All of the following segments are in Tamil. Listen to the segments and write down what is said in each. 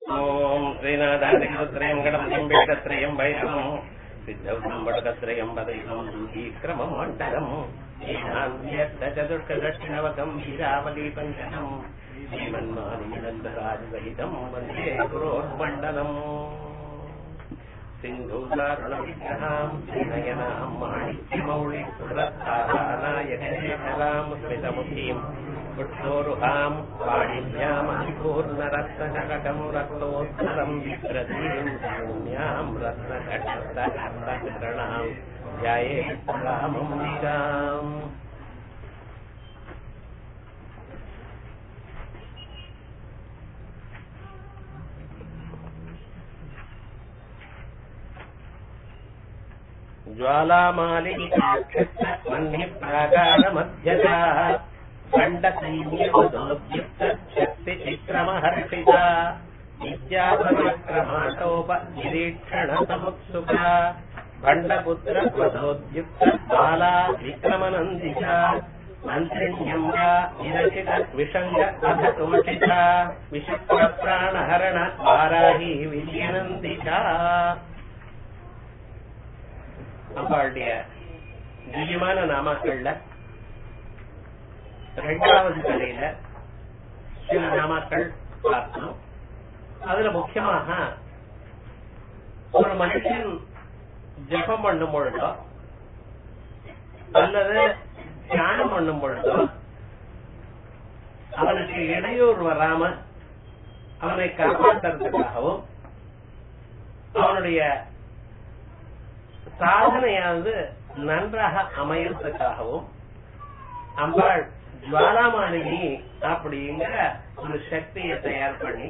ఓం శ్రీనాథాదిత్రయం గణపతిం వేదత్రయం వైరం సిద్ధౌతం వడకత్రయం వదైవం దూహీక్రమం మండలం చతుర్కదక్షిణవకం హీరావళీ పంచనం శ్రీమన్మానినందరాజసహితం వందే గురోర్మండలం सिन्धूसारुणविग्रहाम् श्रीनयनाम् माणिक्यमौळिपुरस्तारानायकशेखराम् स्मितमुखीम् पुष्पोरुहाम् वाणिभ्याम् अधिपूर्णरत्नकटकम् रक्तोत्तरम् विप्रतीम् शून्याम् रत्नकटस्थकर्णचरणाम् ध्याये रामम् निराम् ज्वालामालिकाक्षमन्निप्राकारमध्यता खण्डसैन्यवदोद्युक्त शक्तिचित्रमहर्षिता विद्यापराक्रमाटोपनिरीक्षणसमुत्सुका भण्डपुत्रवधोद्युक्त बाला विक्रमनन्दिता मन्त्रिण्यम्बा विरचित विषङ्ग अधतोषिता विषप्रप्राणहरण वाराही विजयनन्दिता அம்பாளுடைய திவ்யமான நாமாக்கள்ல ரெண்டாவது கலையில சில நாமாக்கள் பார்த்தோம் அதுல முக்கியமாக ஒரு மனுஷன் ஜபம் பண்ணும் பொழுதோ அல்லது தியானம் பண்ணும் பொழுதோ அவனுக்கு இடையூறு வராம அவனை காப்பாற்றுறதுக்காகவும் அவனுடைய சாதனையானது நன்றாக அமையறதுக்காகவும் அம்பாள் ஜுவாலாமாலினி அப்படிங்கிற ஒரு சக்தியை தயார் பண்ணி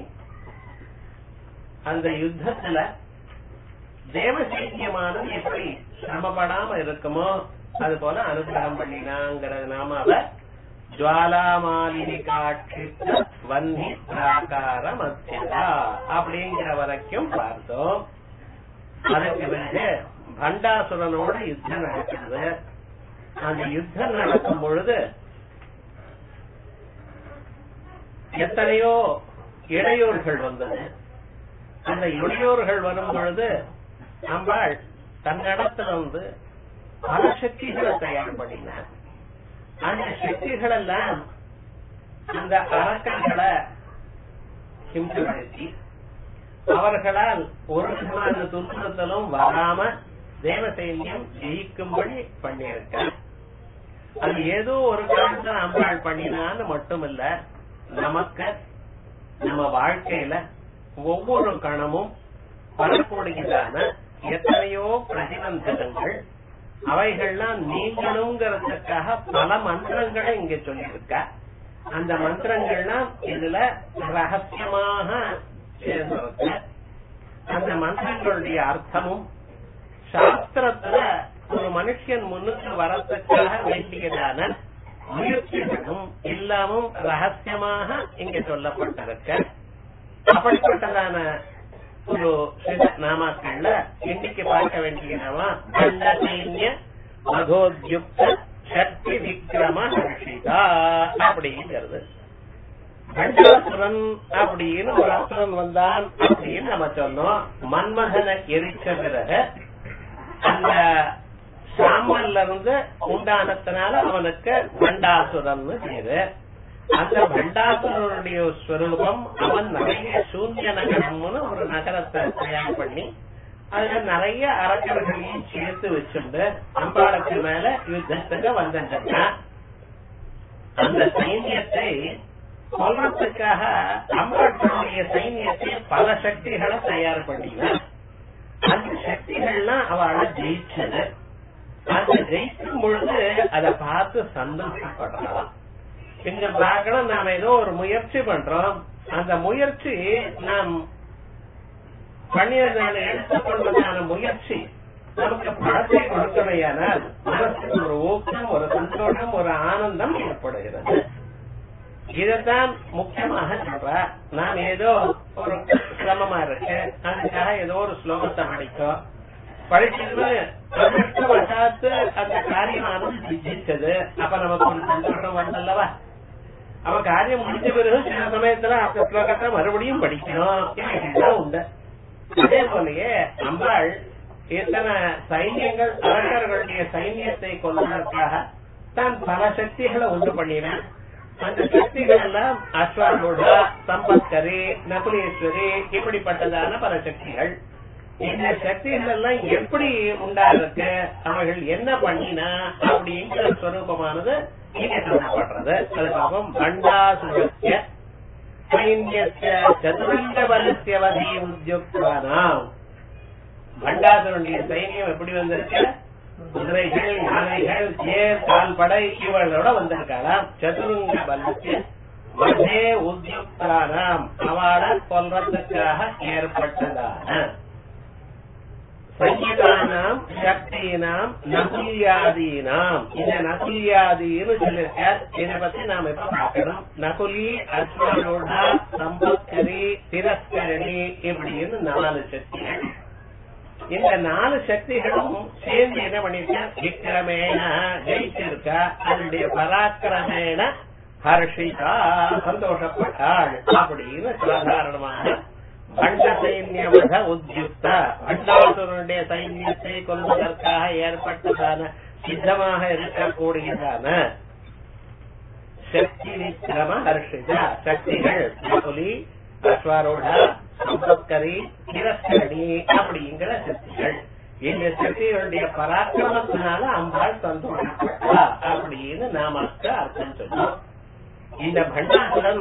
அந்த யுத்தத்துல தேவசைக்கியமானது எப்படி சிரமப்படாம இருக்குமோ அது போல அனுகிரகம் பண்ணினாங்கிறது நாமாவ ஜுவாலாமாலினி காட்சித்த வன்னி பிராகார மத்தியதா அப்படிங்கிற வரைக்கும் பார்த்தோம் அதற்கு பிறகு பண்டாசுரனோட யுத்தம் நடக்கிறது அந்த யுத்தம் நடக்கும் பொழுது எத்தனையோ இடையூறுகள் வந்தது அந்த இடையூறுகள் வரும் பொழுது அம்பாள் தன்னிடத்துல வந்து பல சக்திகளை தயார் பண்ணினார் அந்த சக்திகள் எல்லாம் அந்த அரக்கங்களை ஹிம்சப்படுத்தி அவர்களால் ஒரு விதமான துன்புறுத்தலும் வராம தேவசைன்யம் ஜெயிக்கும்படி பண்ணியிருக்க அது ஏதோ ஒரு காலத்துல அம்பாள் பண்ணினான்னு மட்டுமில்ல நமக்கு நம்ம வாழ்க்கையில ஒவ்வொரு கணமும் வரக்கூடியதான எத்தனையோ பிரதிபந்தகங்கள் அவைகள்லாம் நீங்களுங்கிறதுக்காக பல மந்திரங்களை இங்க சொல்லியிருக்க அந்த மந்திரங்கள்லாம் இதுல ரகசியமாக சேர்ந்திருக்கு அந்த மந்திரங்களுடைய அர்த்தமும் சாஸ்திரத்துல ஒரு மனுஷன் முன்னுக்கு வரத்துக்காக வேண்டியதான முயற்சிகளும் இல்லாமும் ரகசியமாக இங்க சொல்லப்பட்டிருக்க அப்படிப்பட்டதான ஒரு நாமாக்கள்ல இன்னைக்கு பார்க்க வேண்டியனவா தண்டசைன்ய மகோத்யுக்த சக்தி விக்ரம ஹர்ஷிதா அப்படிங்கிறது கண்டாசுரன் அப்படின்னு ஒரு அசுரன் வந்தான் அப்படின்னு நம்ம சொன்னோம் மன்மதனை எரிச்ச பிறகு அந்த சாம்பல்ல இருந்து உண்டானத்தினால அவனுக்கு பண்டாசுரன் பேரு அந்த பண்டாசுரனுடைய ஸ்வரூபம் அவன் நிறைய சூன்ய நகரம்னு ஒரு நகரத்தை தயார் பண்ணி அதுல நிறைய அரக்கர்களையும் சேர்த்து வச்சுண்டு அம்பாளுக்கு மேல யுத்தத்துக்கு வந்துட்டாங்க அந்த சைன்யத்தை சொல்றதுக்காக அம்பாளுடைய சைன்யத்தை பல சக்திகளை தயார் பண்ணினார் அந்த சக்திகள்லாம் அவளை ஜெயிச்சது அந்த ஜெயிக்கும் பொழுது அதை பார்த்து சந்தோஷப்படுறான் இங்க பார்க்கணும் நாம ஏதோ ஒரு முயற்சி பண்றோம் அந்த முயற்சி நாம் பண்ணியதான எடுத்துக்கொள்வதான முயற்சி நமக்கு பழத்தை கொடுக்கவையானால் மனசுக்கு ஒரு ஊக்கம் ஒரு சந்தோஷம் ஒரு ஆனந்தம் ஏற்படுகிறது இதத்தான் முக்கியமாக சொல்ற நான் ஏதோ ஒரு சிரமமா இருக்கு அதுக்காக ஏதோ ஒரு ஸ்லோகத்தை படிக்கும் படிச்சது அதிர்ஷ்டவசாத்து அந்த காரியமானது சித்திச்சது அப்ப நமக்கு ஒரு சந்தோஷம் வந்தல்லவா அவன் காரியம் முடிஞ்ச பிறகு சில சமயத்துல அந்த ஸ்லோகத்தை மறுபடியும் படிக்கணும் இதெல்லாம் உண்டு அதே போலயே அம்பாள் இத்தனை சைன்யங்கள் அரசர்களுடைய சைன்யத்தை கொள்வதற்காக தான் பல சக்திகளை உண்டு பண்ணினான் அந்த சக்திகள் எல்லாம் அஸ்வாரூடா சம்பத்கரி நகுலேஸ்வரி இப்படிப்பட்டதான பல சக்திகள் இந்த சக்திகள் எல்லாம் எப்படி உண்டாருக்கு அவர்கள் என்ன பண்ணினா அப்படிங்கிற ஸ்வரூபமானது இங்க சொல்லப்படுறது அதுக்காகவும் பண்டாசுரஸ்ய சைன்யஸ்ய சதுரங்க பலத்தியவதி உத்தியுக்தானாம் பண்டாசுரனுடைய சைன்யம் எப்படி வந்திருக்கு குதிரைகள் யானைகள் தேர் கால்படை இவர்களோட வந்திருக்கலாம் சதுரங்க பலத்திய வதே உத்தியுக்தானாம் அவளை கொல்றதுக்காக ஏற்பட்டதான சங்கீதானாம் சக்தினாம் நகுலியாதீனாம் இந்த நகுலியாதின்னு சொல்லிருக்கார் இதை பத்தி நாம இப்ப பார்க்கணும் நகுலி அஸ்வரோடா சம்பத்கரி திரஸ்கரணி இப்படின்னு நாலு சக்திகள் இந்த நாலு சக்திகளும் சேர்ந்து என்ன பண்ணிருக்கா விக்ரமேன ஜெயிச்சிருக்கா அதனுடைய பராக்கிரமேன ஹர்ஷிதா சந்தோஷப்பட்டாள் அப்படின்னு சாதாரணமாக பண்ட சைன்யவத உத்யுக்த பண்டாசுரனுடைய சைன்யத்தை கொல்வதற்காக ஏற்பட்டதான சித்தமாக இருக்கக்கூடியதான சக்தி விக்ரம ஹர்ஷிதா சக்திகள் புலி அஸ்வாரோட சம்பத்கரி திரஸ்கரணி அப்படிங்கிற சக்திகள் இந்த சக்திகளுடைய பராக்கிரமத்தினால அம்பாள் சந்தோஷப்பட்டா அப்படின்னு நாமக்கு அர்த்தம் சொன்னோம் இந்த பண்டாசுரன்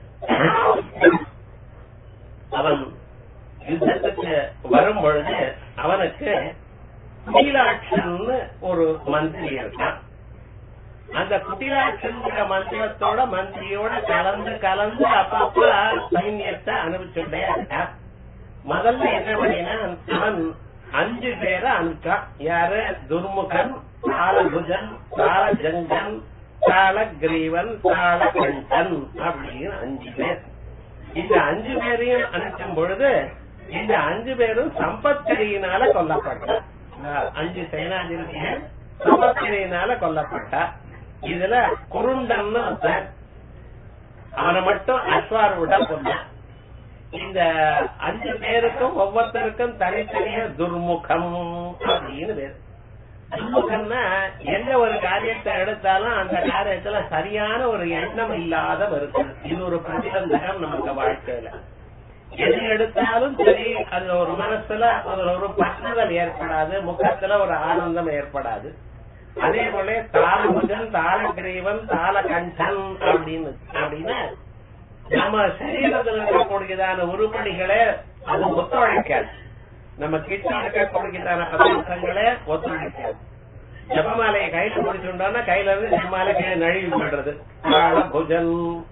அவன் யுத்தத்துக்கு வரும் பொழுது அவனுக்கு குட்டிலாட்சன் ஒரு மந்திரி இருக்கான் அந்த குட்டிலாட்சன்கிற மந்திரத்தோட மந்திரியோட கலந்து கலந்து அப்பப்ப சைன்யத்தை அனுப்பிச்சுட்டே இருக்கான் முதல்ல என்ன பண்ணினா அவன் அஞ்சு பேரை அனுப்பிச்சான் யாரு துர்முகன் தாளபுஜன் தாளஜங்கன் தாளகிரீவன் தாளகண்டன் அப்படின்னு அஞ்சு பேர் இந்த அஞ்சு பேரையும் அனுப்பும் பொழுது இந்த அஞ்சு பேரும் சம்பத்திரியினால கொல்லப்பட்டார் அஞ்சு சேனாதிபதிகள் சம்பத்திரியினால கொல்லப்பட்டா இதுல குருண்டன்னு ஒருத்தன் அவனை மட்டும் அஸ்வாரோட கொண்டான் இந்த அஞ்சு பேருக்கும் ஒவ்வொருத்தருக்கும் தனித்தனிய துர்முகம் அப்படின்னு பேரு துர்முகம்னா எந்த ஒரு காரியத்தை எடுத்தாலும் அந்த காரியத்துல சரியான ஒரு எண்ணம் இல்லாத இருக்கு இது ஒரு பிரதிபந்தகம் நமக்கு வாழ்க்கையில எது எடுத்தாலும் சரி அது ஒரு மனசுல அதுல ஒரு பற்றுதல் ஏற்படாது முகத்துல ஒரு ஆனந்தம் ஏற்படாது அதே போல தாளமுஜன் தாளகிரீவன் தாளகண்டன் அப்படின்னு அப்படின்னா நம்ம சரீரத்தில் இருக்கக்கூடியதான உருப்படிகளை அது ஒத்துழைக்காது நம்ம கிட்ட இருக்கக்கூடியதான பதார்த்தங்களே ஒத்துழைக்காது ஜபமாலையை கையில முடிச்சுட்டோம்னா கையில இருந்து ஜபமாலை கீழே நழுவி பண்றது புஜன்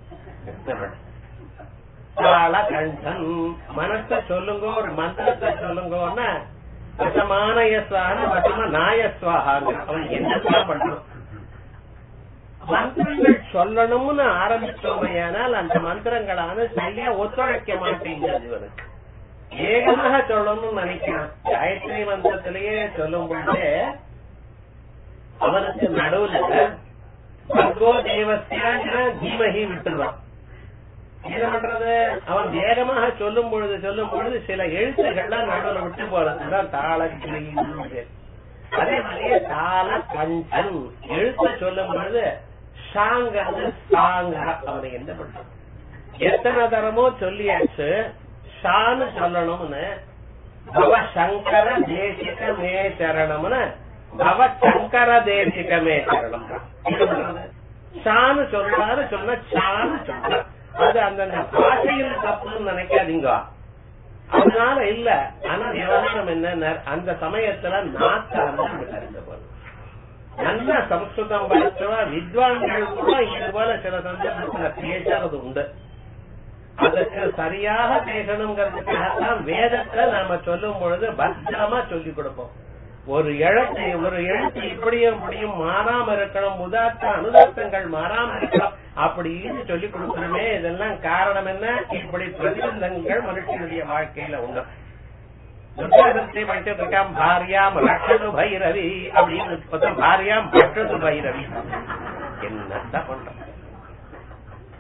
கண்டன் மனச சொல்லுங்க ஒரு மந்திரத்தை சொல்லுங்கன்னா வசமானயஸ்வான வசம நாயஸ்வாகாங்க அவன் என்ன பண்றான் மந்திரங்கள் சொல்லணும்னு ஆரம்பிச்சோமையானால் அந்த மந்திரங்களான சரியா ஒத்துழைக்க மாட்டேங்கிறது இவனுக்கு ஏகமாக சொல்லணும்னு நினைக்கிறான் காயத்ரி மந்திரத்திலேயே சொல்லும் பொழுதே அவனுக்கு நடுவுல பர்கோ தேவஸ்யான தீமகி விட்டுருவான் என்ன பண்றது அவன் வேகமாக சொல்லும் பொழுது சொல்லும் பொழுது சில எழுத்துக்கள்லாம் நடுவில் விட்டு போறதுதான் தாளக்கிளி அதே மாதிரியே தாள கண்டன் எழுத்து சொல்லும் பொழுது ஷாங்கிறது சாங்க அவனுக்கு என்ன பண்றது எத்தனை தரமோ சொல்லியாச்சு ஷான்னு சொல்லணும்னு பவ சங்கர தேசிக மே சரணம்னு பவ சங்கர தேசிக மே சரணம் ஷான்னு சொல்றாரு சொன்ன ஷான்னு சொல்ற அது அந்தந்த பாஷையில் தப்புன்னு நினைக்காதீங்க அதனால இல்ல ஆனா விவகாரம் என்ன அந்த சமயத்துல நாத்தாண்டு போது நல்ல சம்ஸ்கிருதம் படிச்சவா வித்வான்கள் கூட இது போல சில சந்தர்ப்பத்துல பேசுறது உண்டு அதுக்கு சரியாக பேசணுங்கிறதுக்காகத்தான் வேதத்தை நாம சொல்லும் பொழுது பத்திரமா சொல்லி கொடுப்போம் ஒரு எழுத்து ஒரு எழுத்து இப்படியும் இப்படியும் மாறாம இருக்கணும் உதார்த்த அனுதார்த்தங்கள் மாறாம இருக்கணும் அப்படின்னு சொல்லி கொடுக்கணுமே இதெல்லாம் காரணம் என்ன இப்படி பிரதிபந்தங்கள் மனுஷனுடைய வாழ்க்கையில உண்டு துர்காதத்தை படிச்சுட்டு இருக்கான் பாரியாம் ரஷது பைரவி அப்படின்னு பாரியாம் பட்டது பைரவி என்னதான் பண்றோம்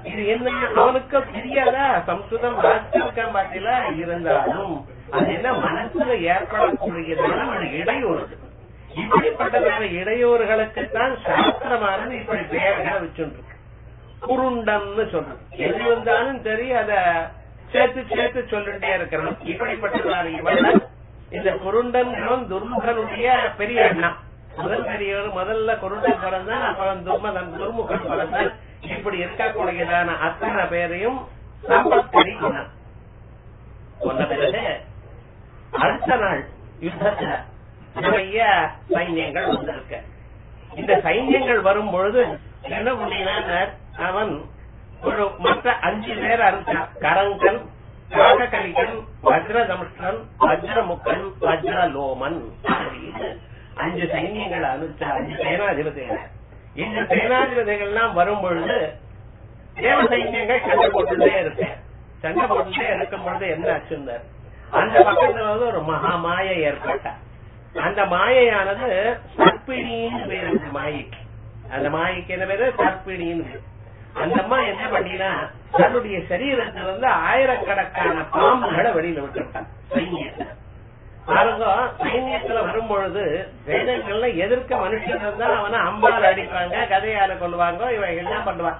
இது என்ன அவனுக்கு தெரியாதா சம்ஸ்கிருதம் வாசிச்சிருக்கான் பாத்தீங்களா இருந்தாலும் அது என்ன மனசுல ஏற்படக்கூடியதான ஒரு இடையூறு இப்படிப்பட்டதான இடையூறுகளுக்குத்தான் சாஸ்திரமானது இப்படி பெயர்களை வச்சுருக்கு குருண்டம்னு சொல்றது எது வந்தாலும் சரி அத சேர்த்து சேர்த்து சொல்லிட்டே இருக்கிறோம் இப்படிப்பட்டதான இவன் இந்த குருண்டன்களும் துர்முகனுடைய பெரிய எண்ணம் முதல் பெரியவர் முதல்ல குருண்டன் பிறந்தான் அப்புறம் துர்மதன் துர்முகன் பிறந்தான் இப்படி இருக்கக்கூடியதான அத்தனை பேரையும் சம்பத்கரி குணம் சொன்ன பிறகு அடுத்த நாள் யுத்தத்துல நிறைய சைன்யங்கள் வந்திருக்க இந்த சைன்யங்கள் வரும் பொழுது என்ன பண்ணினான் அவன் ஒரு மற்ற அஞ்சு பேர் அறுத்தான் கரங்கன் காககலிகன் வஜ்ரதமுஷ்டன் வஜ்ரமுக்கன் வஜ்ரலோமன் அப்படின்னு அஞ்சு சைன்யங்கள் அனுப்பிச்ச அஞ்சு சேனாதிபதிகள் இந்த சேனாதிபதிகள்லாம் வரும் பொழுது தேவ சைன்யங்கள் சண்டை போட்டுட்டே இருக்கு சண்டை போட்டுட்டே இருக்கும் பொழுது என்ன ஆச்சுன்னு அந்த பக்கத்துல வந்து ஒரு மகா மாயை ஏற்பட்டா அந்த மாயையானது சர்ப்பிணின்னு பேரு இந்த மாயைக்கு அந்த மாயைக்கு என்ன பேரு சர்ப்பிணின்னு பேரு. அந்த அம்மா என்ன பண்ணினா தன்னுடைய சரீரத்துல வந்து ஆயிரக்கணக்கான பாம்புகளை வெளியில விட்டுட்டான் சைன்யத்துல பாருங்க சைன்யத்துல வரும்பொழுது வேதங்கள்ல எதிர்க்க மனுஷன் இருந்தா அவனை அம்பால் அடிப்பாங்க கதையால கொள்வாங்க இவன் என்ன பண்ணுவான்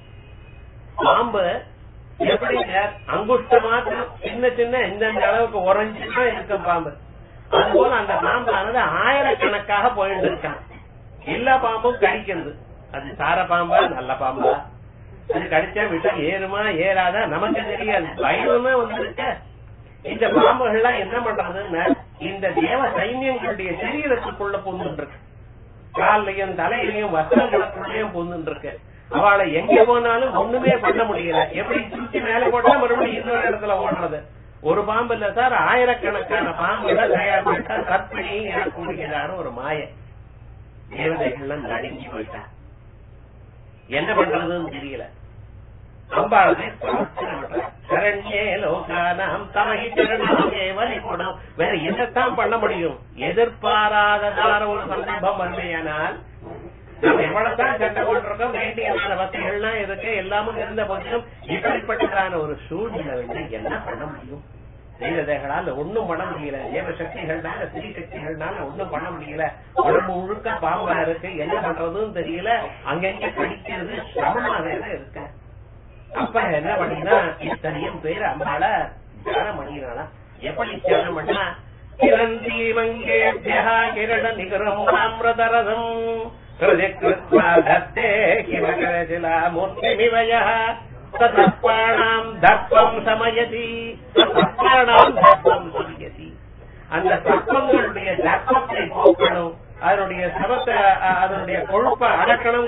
பாம்பு எப்படிங்க அங்குஷ்ட மாத்திரம் சின்ன சின்ன எந்தெந்த அளவுக்கு உறைஞ்சுதான் இருக்கும் பாம்பு அதுபோல அந்த பாம்பானது ஆயிரக்கணக்காக போயிட்டு இருக்கான் எல்லா பாம்பும் கடிக்கிறது அது சார பாம்பா நல்ல பாம்பா அது கடிச்சா விட்டா ஏறுமா ஏறாதா நமக்கு தெரியாது பயமே வந்துருக்க இந்த பாம்புகள்லாம் என்ன பண்றதுன்னா இந்த தேவ சைன்யங்களுடைய சரீரத்துக்குள்ள பூந்துட்டு இருக்கு காலையும் தலையிலையும் வஸ்திரங்களுக்குள்ளேயும் பூந்துட்டு இருக்கு அவளை எங்க போனாலும் ஒண்ணுமே பண்ண முடியல எப்படி தூக்கி மேல போட்டா மறுபடியும் இன்னொரு இடத்துல ஓடுறது ஒரு பாம்பு இல்ல சார் ஆயிரக்கணக்கான பாம்புகள் தயாரிப்பா கற்பனை எனக்கூடியதான ஒரு மாய தேவதைகள்லாம் நடுங்கி போயிட்டா என்ன பண்றதுன்னு தெரியல அம்பாளை சரண்யே லோகானாம் தமகி சரணே வழிபடும் வேற என்னத்தான் பண்ண முடியும் எதிர்பாராததான ஒரு சந்தர்ப்பம் வறுமையானால் நம்ம எவ்வளவுதான் சண்டை போட்டிருக்கோம் வேண்டியதான வசதிகள்லாம் இருக்கு எல்லாமும் இருந்த போதிலும் இப்படிப்பட்டதான ஒரு சூழ்நிலை வந்து என்ன பண்ண முடியும் தெய்வதைகளால ஒண்ணும் பண்ண முடியல தேவ சக்திகள்னால ஸ்ரீ சக்திகள்னால ஒண்ணும் பண்ண முடியல உடம்பு முழுக்க பாம்பா இருக்கு என்ன பண்றதுன்னு தெரியல அங்கங்க படிக்கிறது சிரமமாக இருக்கு அப்ப என்ன பண்ணினா இத்தனையும் பேர் அம்பால தியானம் பண்ணினாலா எப்படி தியானம் பண்ணா கிரந்தி மங்கேபியா கிரண நிகரம் அமிர்தரதம் ஹிருதிகிருத்வா தத்தே கிமகரசிலா மூர்த்திமிவயः தத்பாணாம் தர்ப்பம் சமயதி தத்பாணாம் தர்ப்பம் சமயதி அந்த தர்ப்பங்களுடைய தர்ப்பத்தை போக்கணும் அதனுடைய சமத்தை அதனுடைய கொழுப்பை அடக்கணும்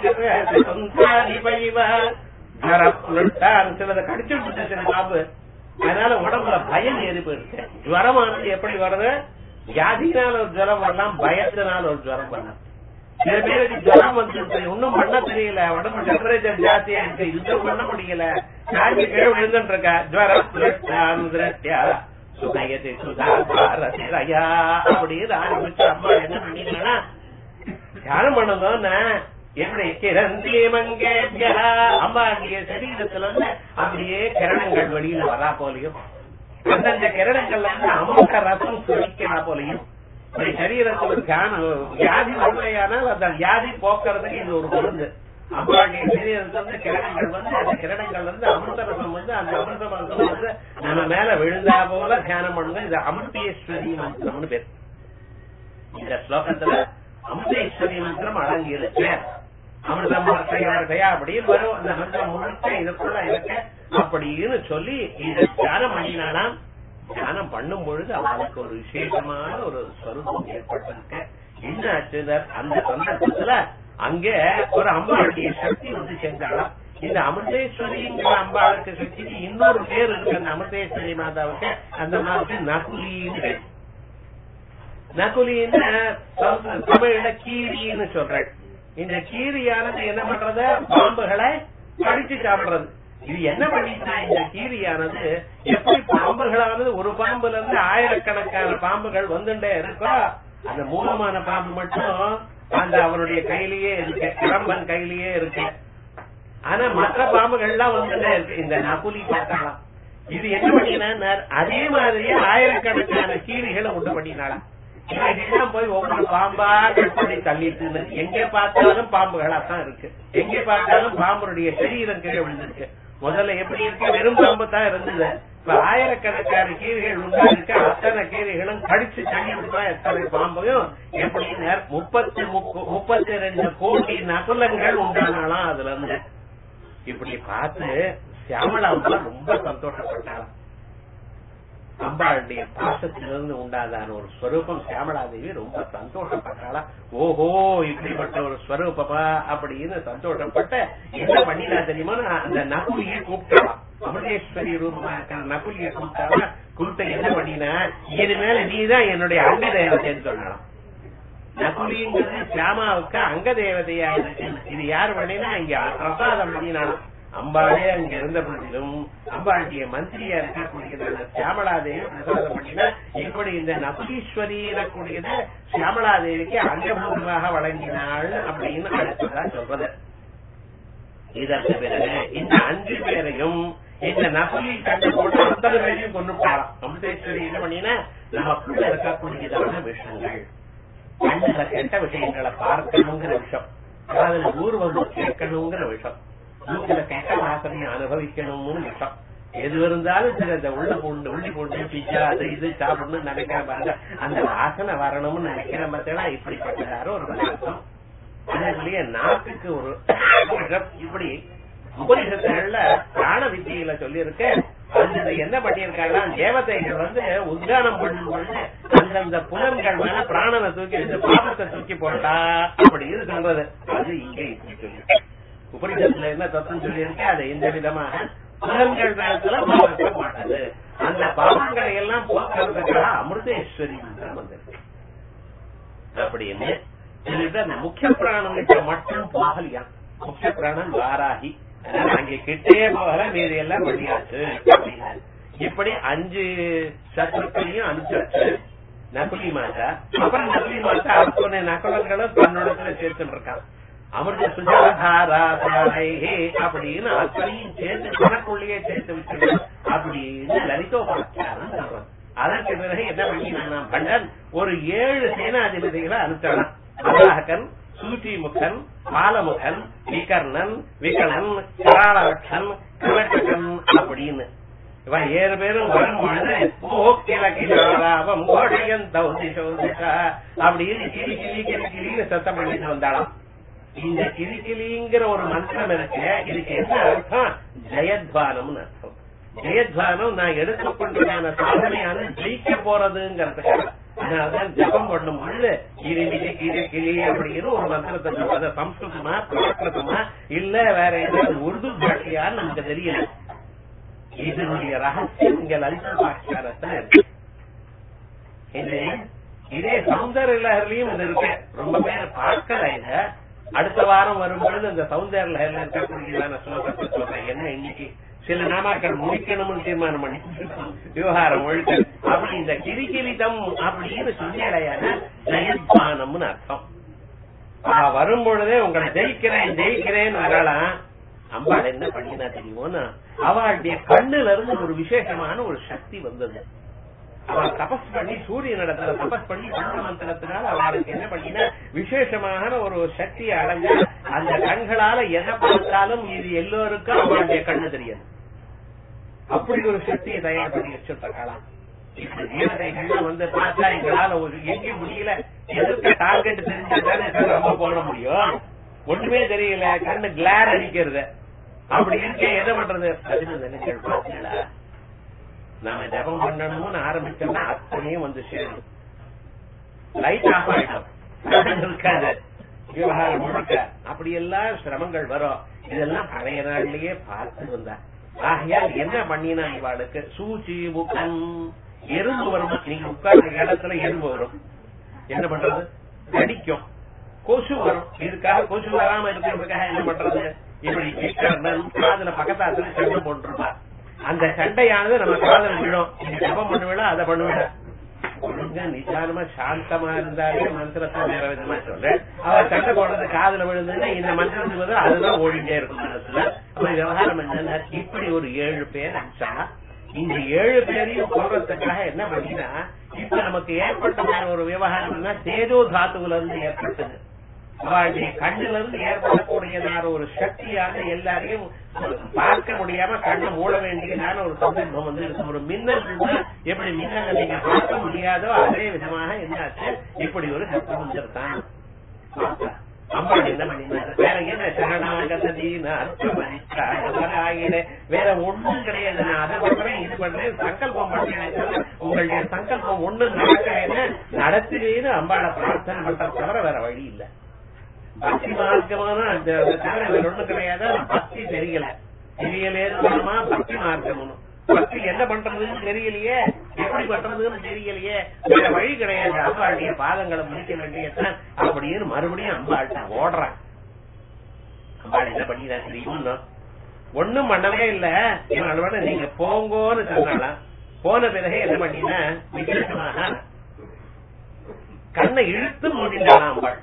சிலதை கடிச்சு விட்டு சில பாம்பு அதனால உடம்புல பயம் ஏறி போயிருக்கு ஜுவரமானது எப்படி வருது வியாதினால ஒரு ஜுவரம் வரலாம் பயத்தினால ஒரு ஜுவரம் வரலாம் சில பேருக்கு ஜுவரம் வந்து ஒன்னும் பண்ண தெரியல உடம்பு டெம்பரேச்சர் ஜாஸ்தியா இருக்கு யுத்தம் பண்ண முடியல நாளைக்கு கீழே விழுந்துட்டு இருக்கா ஜுவரம் சுகயத்தை சுதாரயா அப்படின்னு ஆரம்பிச்சு அம்மா என்ன பண்ணீங்கன்னா தியானம் பண்ணதோன்னா எப்படி கிரந்தி மங்கேபியா அம்பாண்டிய சரீரத்துல இருந்து அப்படியே கிரணங்கள் வெளியில வரா போலையும் அந்தந்த கிரணங்கள்ல இருந்து அமுக்க ரசம் சுழிக்கிறா போலையும் ஒரு சரீரத்துல தியானம் வியாதி வறுமையானால் அந்த வியாதி போக்குறதுக்கு இது ஒரு மருந்து அம்பாண்டிய சரீரத்துல இருந்து கிரணங்கள் வந்து அந்த கிரணங்கள் வந்து அமிர்த ரசம் வந்து அந்த அமிர்த ரசம் வந்து நம்ம மேல விழுந்தா போல தியானம் பண்ணுங்க இது அமிர்தேஸ்வரி மந்திரம்னு பேர் இந்த ஸ்லோகத்துல அமிர்தேஸ்வரி மந்திரம் அடங்கி இருக்கு அமிர்தம் தயா அப்படின்னு வரும் அந்த மந்திரம் முழுக்க இதுக்குள்ள இருக்கு அப்படின்னு சொல்லி இதை தியானம் பண்ணினாலாம் தியானம் பண்ணும் பொழுது அவளுக்கு ஒரு விசேஷமான ஒரு ஸ்வரூபம் ஏற்பட்டிருக்கு என்ன ஆச்சுதர் அந்த சந்தர்ப்பத்துல அங்கே ஒரு அம்பாளுடைய சக்தி வந்து சேர்ந்தாலாம் இந்த அமிர்தேஸ்வரிங்கிற அம்பாளுக்கு சக்திக்கு இன்னொரு பேர் இருக்கு அந்த அமிர்தேஸ்வரி மாதாவுக்கு அந்த மாதிரி நகுலின்னு பேர் நகுலின்னு தமிழ்ல கீரின்னு சொல்றேன் இந்த கீரியானது என்ன பண்றது பாம்புகளை கடிச்சு சாப்பிடுறது இது என்ன பண்ணிட்டா இந்த கீரியானது எப்படி பாம்புகளானது ஒரு பாம்புல இருந்து ஆயிரக்கணக்கான பாம்புகள் வந்துட்டே இருக்கோ அந்த மூலமான பாம்பு மட்டும் அந்த அவருடைய கையிலேயே இருக்கு கிளம்பன் கையிலேயே இருக்கு ஆனா மற்ற பாம்புகள்லாம் வந்துட்டே இருக்கு இந்த நகுலி பார்க்கலாம் இது என்ன பண்ணினா அதே மாதிரியே ஆயிரக்கணக்கான கீரிகளை உண்டு பண்ணினாளா இவைகள்லாம் போய் ஒவ்வொரு பாம்பா கட் பண்ணி தள்ளிட்டு எங்கே பார்த்தாலும் பாம்புகளா தான் இருக்கு எங்கே பார்த்தாலும் பாம்புடைய சரீரம் கீழே விழுந்திருக்கு முதல்ல எப்படி இருக்கு வெறும் பாம்பு தான் இருந்தது இப்ப ஆயிரக்கணக்கான கீரைகள் உண்டா இருக்கு அத்தனை கீரைகளும் கடிச்சு தண்ணி விட்டா எத்தனை பாம்பையும் எப்படி முப்பத்தி முப்பத்தி ரெண்டு கோடி நகுலங்கள் உண்டானாலாம் அதுல இருந்து இப்படி பார்த்து சியாமலா அம்மா ரொம்ப சந்தோஷப்பட்டாளாம் அம்பாளுடைய பாசத்திலிருந்து உண்டாதான ஒரு ஸ்வரூபம் சியாமலாதேவி ரொம்ப சந்தோஷப்பட்டாளா ஓஹோ இப்படிப்பட்ட ஒரு ஸ்வரூபமா அப்படின்னு சந்தோஷப்பட்ட என்ன பண்ணினா தெரியுமா அந்த நகுலியை கூப்பிட்டாலாம் அமிர்தேஸ்வரி ரூபமா இருக்கிற நகுலியை கூப்பிட்டாலா கூப்பிட்ட என்ன பண்ணினா இனிமேல நீதான் என்னுடைய அங்க தேவதைன்னு சொன்னாலாம் நகுலிங்கிறது சியாமாவுக்கு அங்க தேவதையா இருக்கு இது யார் பண்ணினா இங்க பிரசாதம் பண்ணினாலும் அம்பாளே அங்க இருந்த போதிலும் அம்பாளுடைய மந்திரியா இருக்கக்கூடியது சியாமலாதேவி பிரசாதம் பண்ணினா இப்படி இந்த நபுலீஸ்வரி எனக்கூடியது சியாமலாதேவிக்கு அங்கபூர்வமாக வழங்கினாள் அப்படின்னு அடுத்ததா சொல்றது இதற்கு பிறகு இந்த அஞ்சு பேரையும் இந்த நகுலி கண்டு போட்டு அத்தனை பேரையும் கொண்டு போகலாம் அமிர்தேஸ்வரி என்ன பண்ணினா நமக்குள்ள இருக்கக்கூடியதான விஷயங்கள் கண்ணுல கெட்ட விஷயங்களை பார்க்கணுங்கிற விஷயம் அதாவது ஊர் வந்து கேட்கணுங்கிற விஷயம் மூக்கில கெட்ட வாசனையை அனுபவிக்கணும்னு விஷயம் எது இருந்தாலும் சரி அந்த உள்ள பூண்டு உள்ளி பூண்டு பிச்சா அது இது சாப்பிடணும்னு நினைக்கிற பாருங்க அந்த வாசனை வரணும்னு நினைக்கிற பார்த்தா இப்படிப்பட்டதார ஒரு பதார்த்தம் அதனுடைய நாக்குக்கு ஒரு இப்படி உபனிஷத்துகள்ல பிராண வித்தியில சொல்லியிருக்கு அந்த என்ன பண்ணியிருக்காங்கன்னா தேவதைகள் வந்து உத்கானம் பண்ணும்போது அந்தந்த புலன்கள் மேல பிராணனை தூக்கி இந்த பாபத்தை தூக்கி போட்டா அப்படின்னு சொல்றது அது இங்க இப்படி சொல்லி உபனிஷத்துல என்ன தத்துவம் சொல்லியிருக்கு அதை இந்த விதமாக புலன்கள் மேலத்துல பாவத்தை மாட்டாது அந்த பாவங்களை எல்லாம் போக்குறதுக்காக அமிர்தேஸ்வரி வந்திருக்கு அப்படின்னு சொல்லிட்டு அந்த முக்கிய பிராணங்கிட்ட மட்டும் போகலையா முக்கிய பிராணன் வாராகி அதனால அங்க கிட்டே போகல மீதி எல்லாம் வழியாச்சு அப்படின்னாரு. இப்படி அஞ்சு சத்துருக்களையும் அனுப்பிச்சாச்சு நகுலி மாதா அப்புறம் நகுலி மாதா அத்தனை நகுலங்களும் தன்னோடத்துல சேர்த்துட்டு இருக்கான் அமிர்த சுஜாதாராசாலை அப்படின்னு அத்தனையும் சேர்த்து தனக்குள்ளேயே சேர்த்து வச்சு அப்படின்னு லலிதோபாச்சாரம் சொல்றான் அதற்கு பிறகு என்ன பண்ணினான் பண்டன் ஒரு ஏழு சேனாதிபதிகளை அனுப்பிச்சான் அதாகன் சூச்சிமுகன் பாலமுகன் விகர்ணன் விகணன் கராளவட்சன் கலக்கன் அப்படின்னு இவன் ஏழு பேரும் வரும்பொழுது ஓ கிழக்கிலாராவம் கோடையன் தௌதி சௌதிஷா அப்படின்னு கிளி கிளி கிளி கிளின்னு சத்தம் பண்ணிட்டு வந்தாளாம் இந்த கிளி கிளிங்கிற ஒரு மந்திரம் இருக்கு இதுக்கு என்ன அர்த்தம் ஜெயத்வானம்னு அர்த்தம் ஜெயத்வானம் நான் எடுத்துக்கொண்டதான சாதனையான ஜெயிக்க போறதுங்கிறதுக்காக அதனாலதான் ஜபம் பண்ணும் பொழுது கிளி கிளி கிளி கிளி அப்படின்னு ஒரு மந்திரத்தை சொல்றது சம்ஸ்கிருதமா பிராகிருதமா இல்ல வேற ஏதாவது உருது பாஷையான்னு நமக்கு தெரியல இதனுடைய ரகசியம் இங்க லலித பாஷ்காரத்துல இருக்கு இது இதே சௌந்தர லஹர்லயும் இது இருக்கு ரொம்ப பேர் பார்க்கல இத அடுத்த வாரம் வரும்பொழுது இந்த சௌந்தர லஹர்ல இருக்கக்கூடியதான ஸ்லோகத்தை சொல்றேன் என்ன இன்னைக்கு சில நாமாக்கள் முடிக்கணும்னு தீர்மானம் பண்ணி விவகாரம் ஒழுக்க அப்படி இந்த கிரிகிரிதம் அப்படின்னு சொல்லியடையான ஜெயத்வானம்னு அர்த்தம் ஆஹ் வரும்பொழுதே உங்களை ஜெயிக்கிறேன் ஜெயிக்கிறேன்னு வரலாம் அம்பாள் என்ன பண்ணினா தெரியுமோன்னா அவளுடைய கண்ணுல இருந்து ஒரு விசேஷமான ஒரு சக்தி வந்தது அவள் தபஸ் பண்ணி சூரிய நடத்துல தபஸ் பண்ணி மந்திரத்தினால அவளுக்கு என்ன பண்ணினா விசேஷமான ஒரு சக்தியை அடைஞ்ச அந்த கண்களால எதை பார்த்தாலும் இது எல்லோருக்கும் அவளுடைய கண்ணு தெரியாது அப்படி ஒரு சக்தியை தயார் பண்ணி வச்சிருக்காளாம் இப்படி தேவதைகள் வந்து பார்த்தா எங்களால ஒரு எங்கேயும் முடியல எதிர்க்க டார்கெட் தெரிஞ்சாதானே நம்ம போட முடியும் ஒண்ணுமே தெரியல கண்ணு கிளார் அடிக்கிறது அப்படி இருக்க என்ன பண்றது பதினஞ்சு பார்த்தீங்களா நாம ஜபம் பண்ணணும்னு ஆரம்பிச்சோம்னா அத்தனையும் வந்து சேரும் லைட் ஆஃப் ஆயிடும் இருக்காது விவகாரம் முழுக்க அப்படி எல்லாம் சிரமங்கள் வரும் இதெல்லாம் பழைய நாள்லயே பார்த்து வந்தா ஆகையால் என்ன பண்ணினா இவாளுக்கு சூச்சி முக்கம் எறும்பு வரும் நீங்க உட்கார்ந்த இடத்துல எறும்பு வரும் என்ன பண்றது கடிக்கும் கொசு வரும் இதுக்காக கொசு வராம இருக்கிறதுக்காக என்ன பண்றது இப்படி கீழ்கர்ணன் காதுல பக்கத்தாத்துல சண்டை போட்டுருப்பா அந்த சண்டையானது நம்ம காதல் விழும் ஜபம் பண்ணுவேடா அதை பண்ணுவேடா ஒழுங்கா நிதானமா சாந்தமா இருந்தாலே மந்திரத்தை வேற விதமா சொல்றேன் அவர் சண்டை போடுறது காதுல விழுந்ததுன்னா இந்த மந்திரத்துக்கு பதிலா அதுதான் ஓடிட்டே இருக்கும் மனசுல அப்ப விவகாரம் என்னன்னா இப்படி ஒரு ஏழு பேர் அச்சா இந்த ஏழு பேரையும் சொல்றதுக்காக என்ன பண்ணினா இப்ப நமக்கு ஏற்பட்ட ஒரு விவகாரம்னா தேஜோ தாத்துவுல இருந்து ஏற்பட்டது அவளுடைய கண்ணுல இருந்து ஏற்படக்கூடியதான ஒரு சக்தியாக எல்லாரையும் பார்க்க முடியாம கண்ணை மூட வேண்டியதான ஒரு சந்தர்ப்பம் வந்து இருக்கு. ஒரு மின்னல் இருந்தா எப்படி மின்னலை நீங்க பார்க்க முடியாதோ அதே விதமாக என்னாச்சு இப்படி ஒரு சத்தம் வந்துருத்தான் அம்பாள் என்ன பண்ணினாரு வேற என்ன சரணாகதீன அர்த்தமனித்தாயிட வேற ஒண்ணும் கிடையாது நான் அதை பண்றேன் இது பண்றேன் சங்கல்பம் பண்றேன் உங்களுடைய சங்கல்பம் ஒண்ணு நடக்க நடத்துவேன்னு அம்பாளை பிரார்த்தனை பண்றது தவிர வேற வழி இல்லை பக்தி மார்க்கமான அந்த அந்த தவிர வேற ஒண்ணும் கிடையாது அது பக்தி தெரியல தெரியலேமா பக்தி மார்க்கம் பக்தி என்ன பண்றதுன்னு தெரியலையே எப்படி பண்றதுன்னு தெரியலையே வேற வழி கிடையாது அம்பாளுடைய பாதங்களை முடிக்க வேண்டியதான் அப்படின்னு மறுபடியும் அம்பாள்கிட்ட ஓடுறான் அம்பாள் என்ன பண்ணினா தெரியுமா ஒண்ணும் பண்ணவே இல்ல இவனோட நீங்க போங்கோன்னு சொன்னாலாம் போன பிறகு என்ன பண்ணினா விசேஷமாக கண்ணை இழுத்து மூடிண்டான் அம்பாள்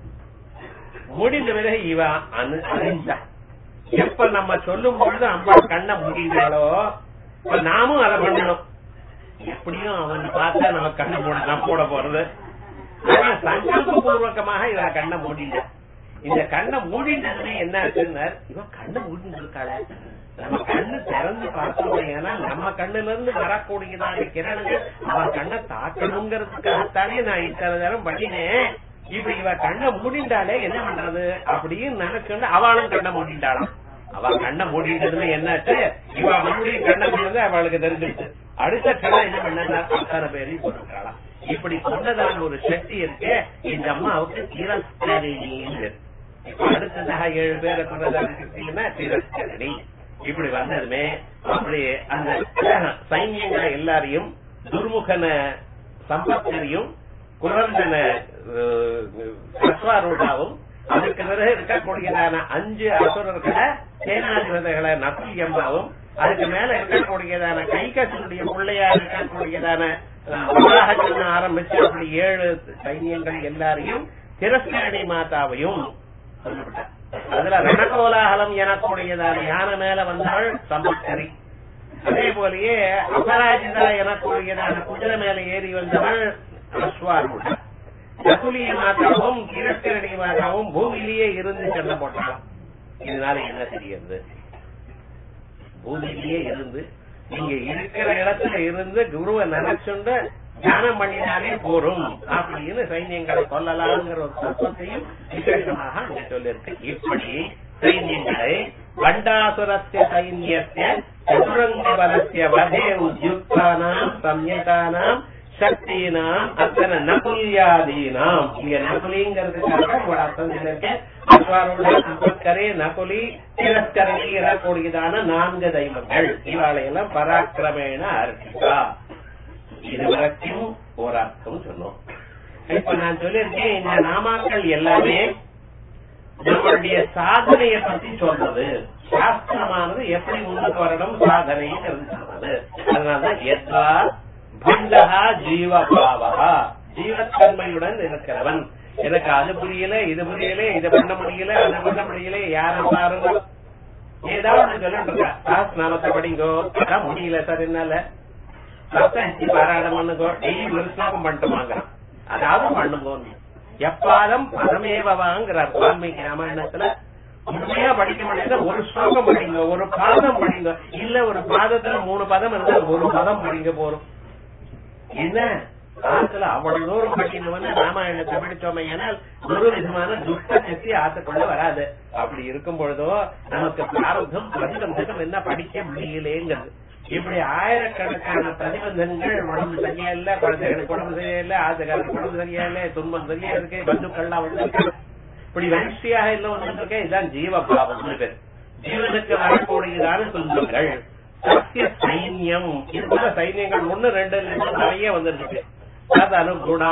முடிந்த பிறகு இவ அனு அறிஞ்சா எப்ப நம்ம சொல்லும் பொழுது அம்பாள் கண்ணை மூடினாலோ இப்ப நாமும் அதை பண்ணணும் எப்படியும் அவன் பார்த்தா நம்ம கண்ணை மூட நான் போட போறது ஆனா சங்கல்ப பூர்வகமாக இவன் கண்ணை மூடிட்ட இந்த கண்ணை மூடிட்டதுமே என்ன ஆச்சுன்னா இவன் கண்ணை மூடிட்டு இருக்காள நம்ம கண்ணு திறந்து பார்த்தோம் ஏன்னா நம்ம கண்ணுல இருந்து வரக்கூடியதான கிரணங்கள் அவன் கண்ணை தாக்கணுங்கிறதுக்காகத்தானே நான் இத்தனை நேரம் பண்ணினேன் இப்ப இவ கண்ணை மூடிண்டாலே என்ன பண்றது அப்படின்னு நினைச்சுட்டு அவளும் கண்ணை மூடிண்டாளாம் அவ கண்ணை மூடிட்டதுல என்னாச்சு இவ மறுபடியும் கண்ணை மூடுறது அவளுக்கு தெரிஞ்சிருச்சு அடுத்த கண்ணை என்ன பண்ணா அத்தனை பேரையும் போட்டுக்கிறாளாம் இப்படி சொன்னதான ஒரு சக்தி இருக்கு இந்த அம்மாவுக்கு திரஸ்கரிணின்னு இப்ப அடுத்ததாக ஏழு பேரை சொன்னதான சக்தின்னா திரஸ்கரணி இப்படி வந்ததுமே அப்படி அந்த சைன்யங்களை எல்லாரையும் துர்முகன சம்பத்தரையும் குரந்தன அஸ்வாரூடாவும் அதுக்கு பிறகு இருக்கக்கூடியதான அஞ்சு அசுரர்களை சேனாதிபதிகளை நத்தியம்மாவும் அதுக்கு மேல இருக்கக்கூடியதான கைகசனுடைய பிள்ளையா இருக்கக்கூடியதான வராகத்தின் ஆரம்பிச்சு அப்படி ஏழு சைன்யங்கள் எல்லாரையும் திரஸ்கரணி மாதாவையும் சொல்லப்பட்டார் அதுல ரணகோலாகலம் எனக்கூடியதான யானை மேல வந்தாள் சம்பத்கரி அதே போலயே அபராஜிதா எனக்கூடியதான குதிரை மேல ஏறி வந்தவள் அஸ்வாரூடா சகுலிய மாதாவும் கிழக்கிரணி மாதாவும் பூமியிலேயே இருந்து சண்டை போட்டாலும் இதனால என்ன தெரியுது பூமியிலேயே இருந்து நீங்க இருக்கிற இடத்துல இருந்து குருவை நினைச்சுண்டு தியானம் பண்ணினாலே போரும் அப்படின்னு சைன்யங்களை கொல்லலாம்ங்கிற ஒரு தத்துவத்தையும் விசேஷமாக அங்க சொல்லியிருக்கு இப்படி சைன்யங்களை பண்டாசுரஸ்ய சைன்யஸ்ய சதுரங்க பலஸ்ய வதே உத்யுக்தானாம் சம்யதானாம் சக்தினாம் அத்தனை நகுலியாதீனாம் இங்க நகுலிங்கிறதுக்காக ஒரு அர்த்தம் சொல்லியிருக்கேன் அஸ்வாரோட சம்பத்கரே நகுலி திரஸ்கரணி எனக்கூடியதான நான்கு தெய்வங்கள் இவாளையெல்லாம் பராக்கிரமேன அர்ப்பிக்கா இதுவரைக்கும் ஒரு அர்த்தம் சொன்னோம் இப்ப நான் சொல்லியிருக்கேன் இந்த நாமாக்கள் எல்லாமே நம்மளுடைய சாதனைய பத்தி சொல்றது சாஸ்திரமானது எப்படி முன்னுக்கு வரணும் சாதனைங்கிறது சொன்னது அதனாலதான் எதா பண்டகா ஜீவபாவகா ஜீவத்தன்மையுடன் இருக்கிறவன் எனக்கு அது புரியல இது புரியல இதை பண்ண முடியல அது பண்ண முடியல யார பாருங்க ஏதாவது சொல்லிட்டு இருக்கா சாஸ்நாமத்தை படிங்கோ அதான் முடியல சார் என்னால சப்தி பாராயணம் பண்ணுங்கோ டெய்லி ஒரு ஸ்லோகம் பண்ணிட்டு வாங்குறான் அதாவது பண்ணுங்கோன்னு எப்பாதம் பரமேவாங்கிறார் வால்மீகி ராமாயணத்துல உண்மையா படிக்க முடியாத ஒரு ஸ்லோகம் படிங்க ஒரு பாதம் படிங்க இல்ல ஒரு பாதத்துல மூணு பதம் இருந்தா ஒரு பதம் படிங்க போறோம் என்ன ஆத்துல அவ்வளவு தூரம் படிக்கணும்னு ராமாயணத்தை படிச்சோமே ஏனால் ஒரு விதமான துஷ்ட சக்தி ஆத்துக்குள்ள வராது அப்படி இருக்கும் பொழுதோ நமக்கு பிராரப்தம் பிரதிபந்தகம் என்ன படிக்க முடியலேங்கிறது இப்படி ஆயிரக்கணக்கான பிரதிபந்தங்கள் உடம்பு சரியா இல்ல குழந்தைகளுக்கு உடம்பு சரியா இல்ல ஆத்துக்காரருக்கு உடம்பு சரியா இல்ல துன்பம் சரியா இருக்கு பந்துக்கள்லாம் வந்து இப்படி வரிசையாக இல்ல ஒன்று இருக்கேன் இதுதான் ஜீவபாவம் பேர் ஜீவனுக்கு வரக்கூடியதான துன்பங்கள் சத்திய சைன்யம் இது போல சைன்யங்கள் ஒண்ணு ரெண்டு நிறைய வந்திருக்கு ததனுகுணா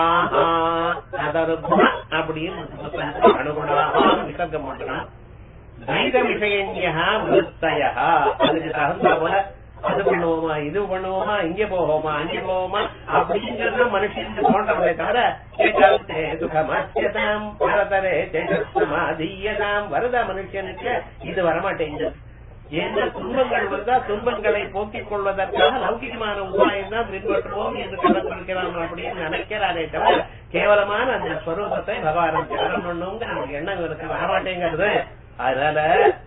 ததனுகுண அப்படின்னு அனுகுணா விசர்க்கம் பண்றான் தைத விஷயஞ்சா விருத்தயா அதுக்கு தகுந்த போல அது பண்ணுவோமா இது பண்ணுவோமா இங்க போவோமா அங்க போவோமா அப்படிங்கிறது மனுஷனுக்கு தோன்றதே தவிர ஏகாந்தே சுகமத்தியதாம் பரதரே தேஜஸ்தமாதீயதாம் வரதா மனுஷனுக்கு இது வரமாட்டேங்குது என்ன துன்பங்கள் வந்தா துன்பங்களை போக்கிக் கொள்வதற்காக லௌகிகமான உபாயம் தான் பின்பற்றுவோம் என்று கலந்திருக்கிறான் அப்படின்னு நினைக்கிறாரே தவிர கேவலமான அந்த ஸ்வரூபத்தை பகவான் தியானம் பண்ணுங்கிற நமக்கு எண்ணம் இருக்கு வரமாட்டேங்கிறது அதனால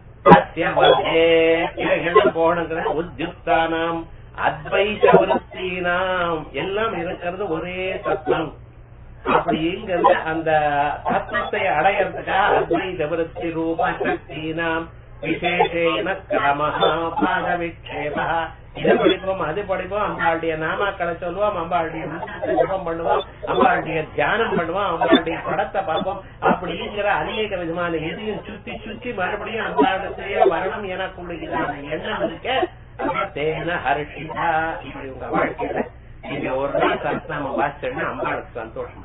இவைகள் போகணுங்கிற உத்யுக்தானாம் அத்வைத விருத்தினாம் எல்லாம் இருக்கிறது ஒரே தத்துவம் அப்படிங்கிறது அந்த தத்துவத்தை அடையறதுக்காக அத்வைத விருத்தி ரூப சக்தினாம் விசேஷேன கிரமஹா பாத விக்ஷேபா இது படிப்போம் அது படிப்போம் அம்பாளுடைய நாமாக்களை சொல்லுவோம் அம்பாளுடைய மந்திரத்தை ஜபம் பண்ணுவோம் அம்பாளுடைய தியானம் பண்ணுவோம் அம்பாளுடைய படத்தை பார்ப்போம் அப்படிங்கிற அநேக விதமான எதையும் சுத்தி சுத்தி மறுபடியும் அம்பாளுடைய வரணும் எனக்குள்ள எண்ணம் இருக்க தேன ஹர்ஷிதா இப்படி உங்க வாழ்க்கையில நீங்க ஒரு நாள் சத்நாம வாசிச்சோம்னா அம்பாளுக்கு சந்தோஷம்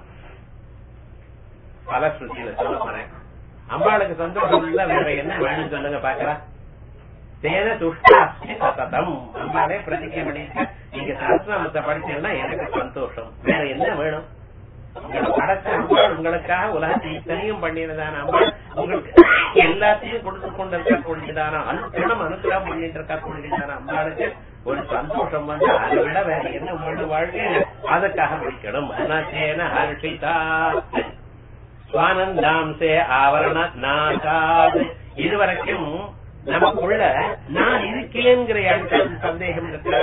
பல ஸ்ருதியில சொல்ல போறேன் அம்பாளுக்கு சந்தோஷம் இல்ல வேற என்ன வேணும் சொல்லுங்க பாக்கலாம் தேன துஷ்டாஸ்மி சததம் அம்பாளே பிரதிஜை பண்ணிருக்க நீங்க சஹஸ்ரநாமத்தை படிச்சீங்கன்னா எனக்கு சந்தோஷம் வேற என்ன வேணும் உங்களை படைச்ச அம்பாள் உங்களுக்காக உலகத்தை இத்தனையும் பண்ணினதான அம்பாள் உங்களுக்கு எல்லாத்தையும் கொடுத்து கொண்டிருக்கக்கூடியதான அனுப்பிடம் அனுகிரகம் பண்ணிட்டு இருக்கக்கூடியதான அம்பாளுக்கு ஒரு சந்தோஷம் வந்து அதை விட வேற என்ன வேணும் வாழ்க்கை அதுக்காக படிக்கணும் அனாச்சேன ஹர்ஷிதா சுவானந்தாம்சே ஆவரண நாகாது இதுவரைக்கும் நமக்குள்ள நான் இருக்கேங்கிற இடத்துல சந்தேகம் இருக்கிற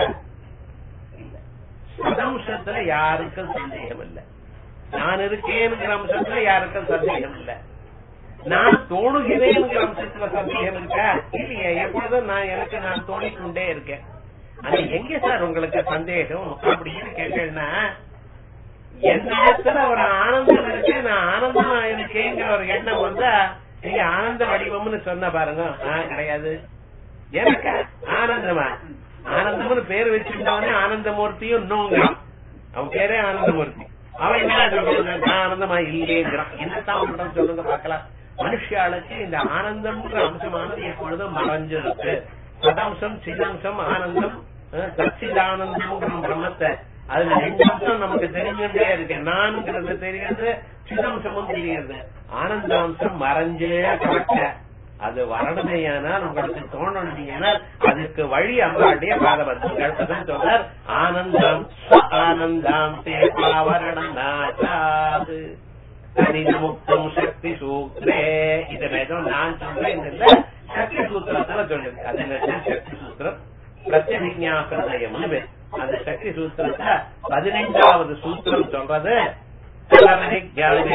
சதம்சத்துல யாருக்கும் சந்தேகம் இல்லை நான் இருக்கேங்கிற அம்சத்துல யாருக்கும் சந்தேகம் இல்லை நான் தோணுகிறேங்கிற அம்சத்துல சந்தேகம் இருக்கா இல்லையா எப்பொழுதும் நான் எனக்கு நான் தோணிக்கொண்டே இருக்கேன் ஆனா எங்க சார் உங்களுக்கு சந்தேகம் அப்படின்னு கேட்டேன்னா எந்த இடத்துல ஒரு ஆனந்தம் இருக்கு நான் ஆனந்தமா இருக்கேங்கிற ஒரு எண்ணம் வந்தா நீங்க ஆனந்த வடிவம்னு சொன்ன பாருங்க ஆஹ் கிடையாது எனக்கு ஆனந்தமா ஆனந்தம்னு பேர் வச்சிருந்தவனே ஆனந்தமூர்த்தியும் இன்னும் அவன் பேரே ஆனந்தமூர்த்தி அவன் என்ன சொல்றான்? நான் ஆனந்தமா இல்லையேங்கிறான் என்னத்தான் பண்றோம் சொல்லுங்க பாக்கலாம் மனுஷாளுக்கு இந்த ஆனந்தம்ன்ற அம்சமானது எப்பொழுதும் மறைஞ்சிருக்கு சதாம்சம் சிதாம்சம் ஆனந்தம் அஹ், சச்சிதானந்தம் பிரம்மத்தை அதுல ரெண்டு அம்சம் நமக்கு தெரிஞ்சுட்டே இருக்கு நான்கிறது தெரியுது சிதம்சமும் தெரியுது ஆனந்தாம்சம் மறைஞ்சே கிடக்க அது வரணுமேயானால் உங்களுக்கு தோணணுமையானால் அதுக்கு வழி அம்பாளுடைய பாதபத்தம் சொல்றார் ஆனந்தம் ஸ்வ ஆனந்தாம் தேவாவரணாது கணித முக்தம் சக்தி சூத்ரே இதுல ஏதோ நான் சொல்றேன் இல்ல சக்தி சூத்திரத்துல சொல்லிருக்கு அது என்ன சக்தி சூத்திரம் பிரத்யவிஜாசனயம்னு பேர் அந்த சக்தி சூத்திரத்தை பதினைந்தாவது சூத்திரம் சொல்றது பரிஜானே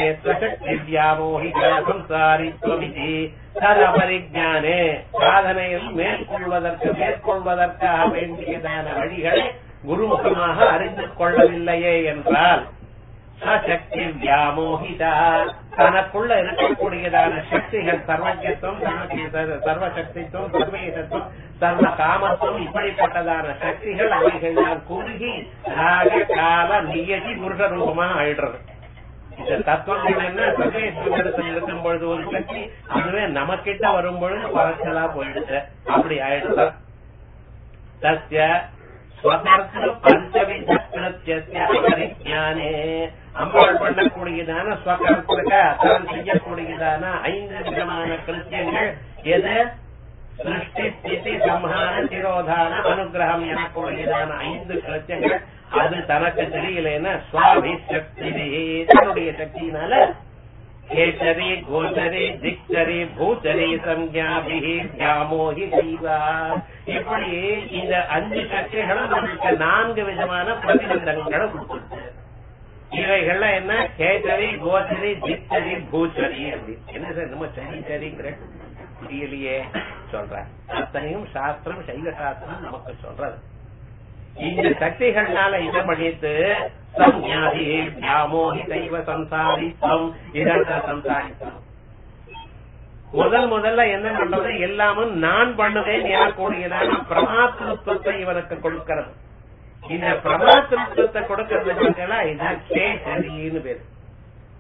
சம்சாரித்வமிதி பரிஜானே சாதனையில் மேற்கொள்வதற்கு மேற்கொள்வதற்காக வேண்டியதான வழிகளை குருமுகமாக அறிந்து கொள்ளவில்லையே என்றால் சக்தி வியாமோகிதா தனக்குள்ள இருக்கக்கூடியதான சக்திகள் சர்வஜத்துவம் சர்வசக்தித்துவம் சர்வேசத்துவம் சர்வ காமத்துவம் இப்படிப்பட்டதான சக்திகள் அவைகள்லாம் குறுகி ராக கால நியதி புருஷ ரூபமா ஆயிடுறது இந்த தத்துவங்கள் என்ன சர்வேஸ்வரத்தில் இருக்கும் பொழுது ஒரு சக்தி அதுவே நமக்கிட்ட வரும் பொழுது குறைச்சலா போயிடுச்சு அப்படி ஆயிடுச்சு தஸ்ய ஸ்வகர்த்த பஞ்சவித கிருத்திய பரிஜானே அம்பாள் பண்ணக்கூடியதான ஸ்வகர்த்தக தான் செய்யக்கூடியதான ஐந்து விதமான கிருத்தியங்கள் எது சிருஷ்டி ஸ்திதி சம்ஹார திரோதான அனுகிரகம் எனக்கூடியதான ஐந்து கிருத்தியங்கள் அது தனக்கு தெரியலன்னா சுவாமி சக்தி தன்னுடைய சக்தியினால கேசரி கோச்சரி திக்சரி பூச்சரி சம்யாபிகி வியாமோகி செய்வா இப்படி இந்த அஞ்சு சக்திகளும் நமக்கு நான்கு விதமான பிரதிபந்தங்களை கொடுத்துருக்கு இவைகள்ல என்ன கேசரி கோச்சரி திக்சரி பூச்சரி அப்படி என்ன சார் நம்ம சரி சரிங்கிற புரியலையே சொல்ற அத்தனையும் சாஸ்திரம் சைவ சாஸ்திரம் நமக்கு சொல்றது இந்த சக்திகள்னால இதை பண்ணிட்டு சம்யாதி வியாமோகி சைவ சம்சாரித்தம் இதற்க சம்சாரித்தம் முதல் முதல்ல என்ன பண்றது எல்லாமும் நான் பண்ணுவேன் எனக்கூடியதான பிரமாத்திருத்தத்தை இவனுக்கு கொடுக்கிறது இந்த பிரமாத்திருத்தத்தை கொடுக்கறது இதான் சேஷரின்னு பேரு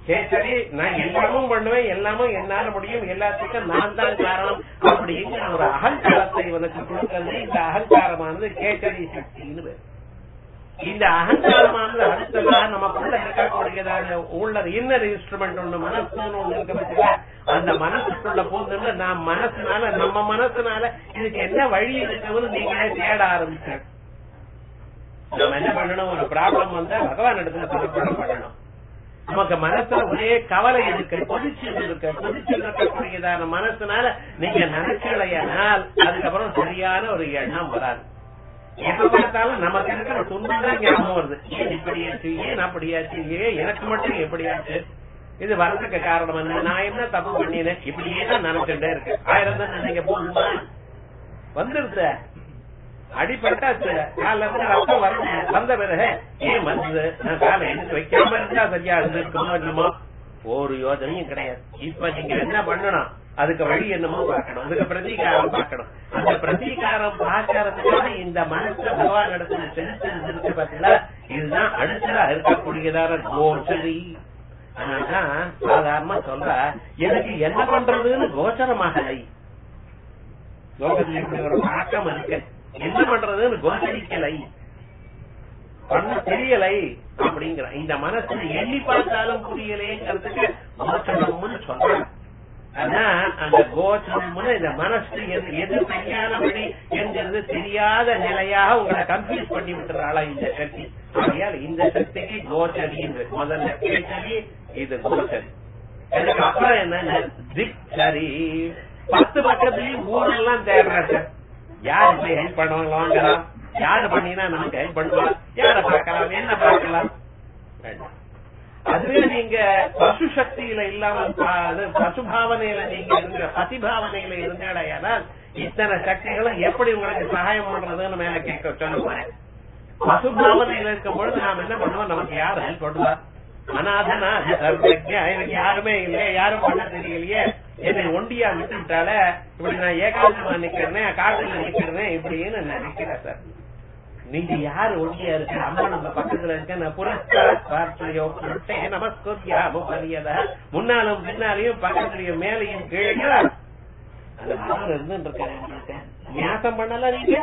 கேசரி நான் எல்லாமும் பண்ணுவேன் எல்லாமும் என்னால முடியும் எல்லாத்துக்கும் நான் தான் காரணம் அப்படிங்கிற ஒரு அகங்காரத்தை இவனுக்கு கொடுக்கிறது இந்த அகங்காரமானது கேசரி சக்தின்னு பேர் இந்த அகங்காரமானது அடுத்ததாக நமக்குள்ள இருக்கக்கூடியதான உள்ள இன்னர் இன்ஸ்ட்ருமெண்ட் ஒண்ணு மனசுன்னு ஒண்ணு இருக்க பட்சத்துல அந்த மனசுக்குள்ள பூந்து நான் மனசுனால நம்ம மனசுனால இதுக்கு என்ன வழி இருக்குன்னு நீங்களே தேட ஆரம்பிச்சேன் நம்ம என்ன பண்ணணும் ஒரு ப்ராப்ளம் வந்தா பகவான் இடத்துல சமர்ப்பணம் பண்ணணும் நமக்கு மனசுல ஒரே கவலை இருக்கு கொதிச்சு இருக்கு கொதிச்சு இருக்கக்கூடியதான மனசுனால நீங்க நினைச்சலையானால் அதுக்கப்புறம் சரியான ஒரு எண்ணம் வராது எப்ப பார்த்தாலும் நமக்கு இருக்கிற துன்பம் தான் ஞாபகம் வருது ஏன் இப்படியாச்சு ஏன் அப்படியாச்சு ஏன் எனக்கு மட்டும் எப்படியாச்சு இது வரதுக்கு காரணம் என்ன நான் என்ன தப்பு பண்ணினேன் இப்படியே தான் நினைச்சுட்டே இருக்கு ஆயிரம் தான் நினைக்க போகுமா வந்துருது அடிப்பட்டாச்சு கால இருந்து ரத்தம் வருது வந்த பிறகு ஏன் வந்தது நான் காலை எடுத்து வைக்காம இருந்தா சரியா இருந்திருக்குமோ என்னமோ ஒரு யோஜனையும் கிடையாது இப்ப நீங்க என்ன பண்ணணும் அதுக்கு வழி என்னமோ பார்க்கணும் அதுக்கு பிரதீகாரம் பார்க்கணும் அந்த பிரதீகாரம் பார்க்கறதுக்காக இந்த மனசு பகவான் இடத்துல செலுத்தி இருக்கு பாத்தீங்களா இதுதான் அடுத்ததா இருக்கக்கூடியதான கோச்சரி அதனாலதான் சாதாரணமா சொல்ற எனக்கு என்ன பண்றதுன்னு கோச்சரமாகலை லோகத்தில் இப்படி ஒரு பழக்கம் இருக்கு என்ன பண்றதுன்னு கோச்சரிக்கலை பண்ண தெரியலை அப்படிங்கிற இந்த மனசுல எண்ணி பார்த்தாலும் புரியலைங்கிறதுக்கு கோச்சரம்னு சொல்றாங்க அதான் அந்த கோச்சரம்னு இந்த மனசு எது எது சரியான வழி என்கிறது தெரியாத நிலையாக உங்களை கன்ஃபியூஸ் பண்ணி விட்டுறாளா இந்த சக்தி ஆகையால் இந்த சக்திக்கு கோச்சரி முதல்ல கேச்சரி இது கோச்சரி அதுக்கு அப்புறம் என்ன திக் சரி பத்து பக்கத்துலயும் ஊரெல்லாம் தேடுறாங்க யாரு போய் ஹெல்ப் பண்ணுவாங்க வாங்கலாம் யாரு பண்ணினா நமக்கு ஹெல்ப் பண்ணுவா யார பார்க்கலாம் என்ன பார்க்கலாம் வேண்டாம். அதுவே நீங்க பசு சக்தியில இல்லாம ப- அது பசு பாவனையில நீங்க இருந்த பதி பாவனையில இருந்தாடையானால் இத்தனை சக்திகளும் எப்படி உங்களுக்கு சகாயம் பண்றதுன்னு மேல கேட்க சொல்லுவேன் பசு பாவனையில இருக்கும் பொழுது நாம என்ன பண்ணுவோம் நமக்கு யார் ஹெல்ப் பண்ணுவா அனாதனா சர்வஜ்ஞா, எனக்கு யாருமே இல்லையே யாரும் பண்ண தெரியலையே என்னை ஒண்டியா விட்டுட்டால இப்படி நான் ஏகாந்தமா நிக்கிறேன் காட்டுல நிக்கிறேன் இப்படின்னு நான் நிக்கிறேன் சார் நீங்க யாரு ஒண்டியா இருக்கு அம்மா நம்ம பக்கத்துல இருக்க நான் புரஸ்கார் பார்த்தையோ புரட்டை நமஸ்கோத்தியாமோ மரியாதை முன்னாலும் பின்னாலையும் பக்கத்துலயும் மேலையும் கீழே அந்த மகன் இருந்து இருக்க ஞாசம் பண்ணல நீங்க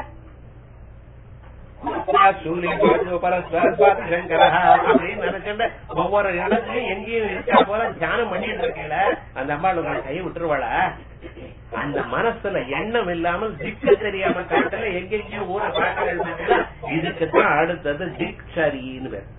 அப்படின்னு நினைச்சுட்டு ஒவ்வொரு இடத்துலயும் எங்கேயும் இருக்கா போல தியானம் பண்ணிட்டு இருக்கல அந்த அம்பாள் உங்களை கை விட்டுருவாள அந்த மனசுல எண்ணம் இல்லாமல் திக்கு தெரியாம காட்டுல எங்கெங்கயும் ஊரை பார்க்கல இதுக்குதான் அடுத்தது திக்சரின்னு பேர்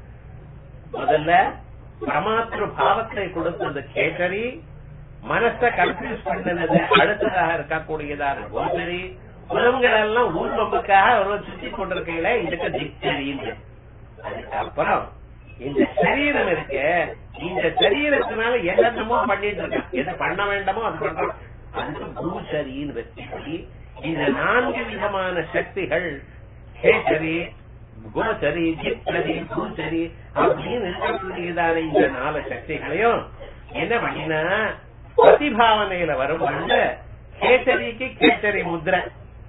முதல்ல பிரமாத்திரு பாவத்தை கொடுத்தது கேட்டரி மனச கன்ஃபியூஸ் பண்ணது அடுத்ததாக இருக்கக்கூடியதான கோச்சரி குலங்கள் எல்லாம் ஊர்வம்புக்காக ஒரு சுத்தி கொண்டிருக்கீங்களே இதுக்கு திக்சரின்னு அதுக்கப்புறம் இந்த சரீரம் இருக்கு இந்த சரீரத்தினால என்னென்னமோ பண்ணிட்டு இருக்கான் எது பண்ண வேண்டாமோ அது பண்றோம் அதுக்கு பூசரின்னு வச்சு இந்த நான்கு விதமான சக்திகள் கேசரி கோசரி ஜித்தரி பூசரி அப்படின்னு இருக்கக்கூடியதான இந்த நாலு சக்திகளையும் என்ன பண்ணினா பிரதிபாவனையில வரும்போது கேசரிக்கு கேசரி முத்திரை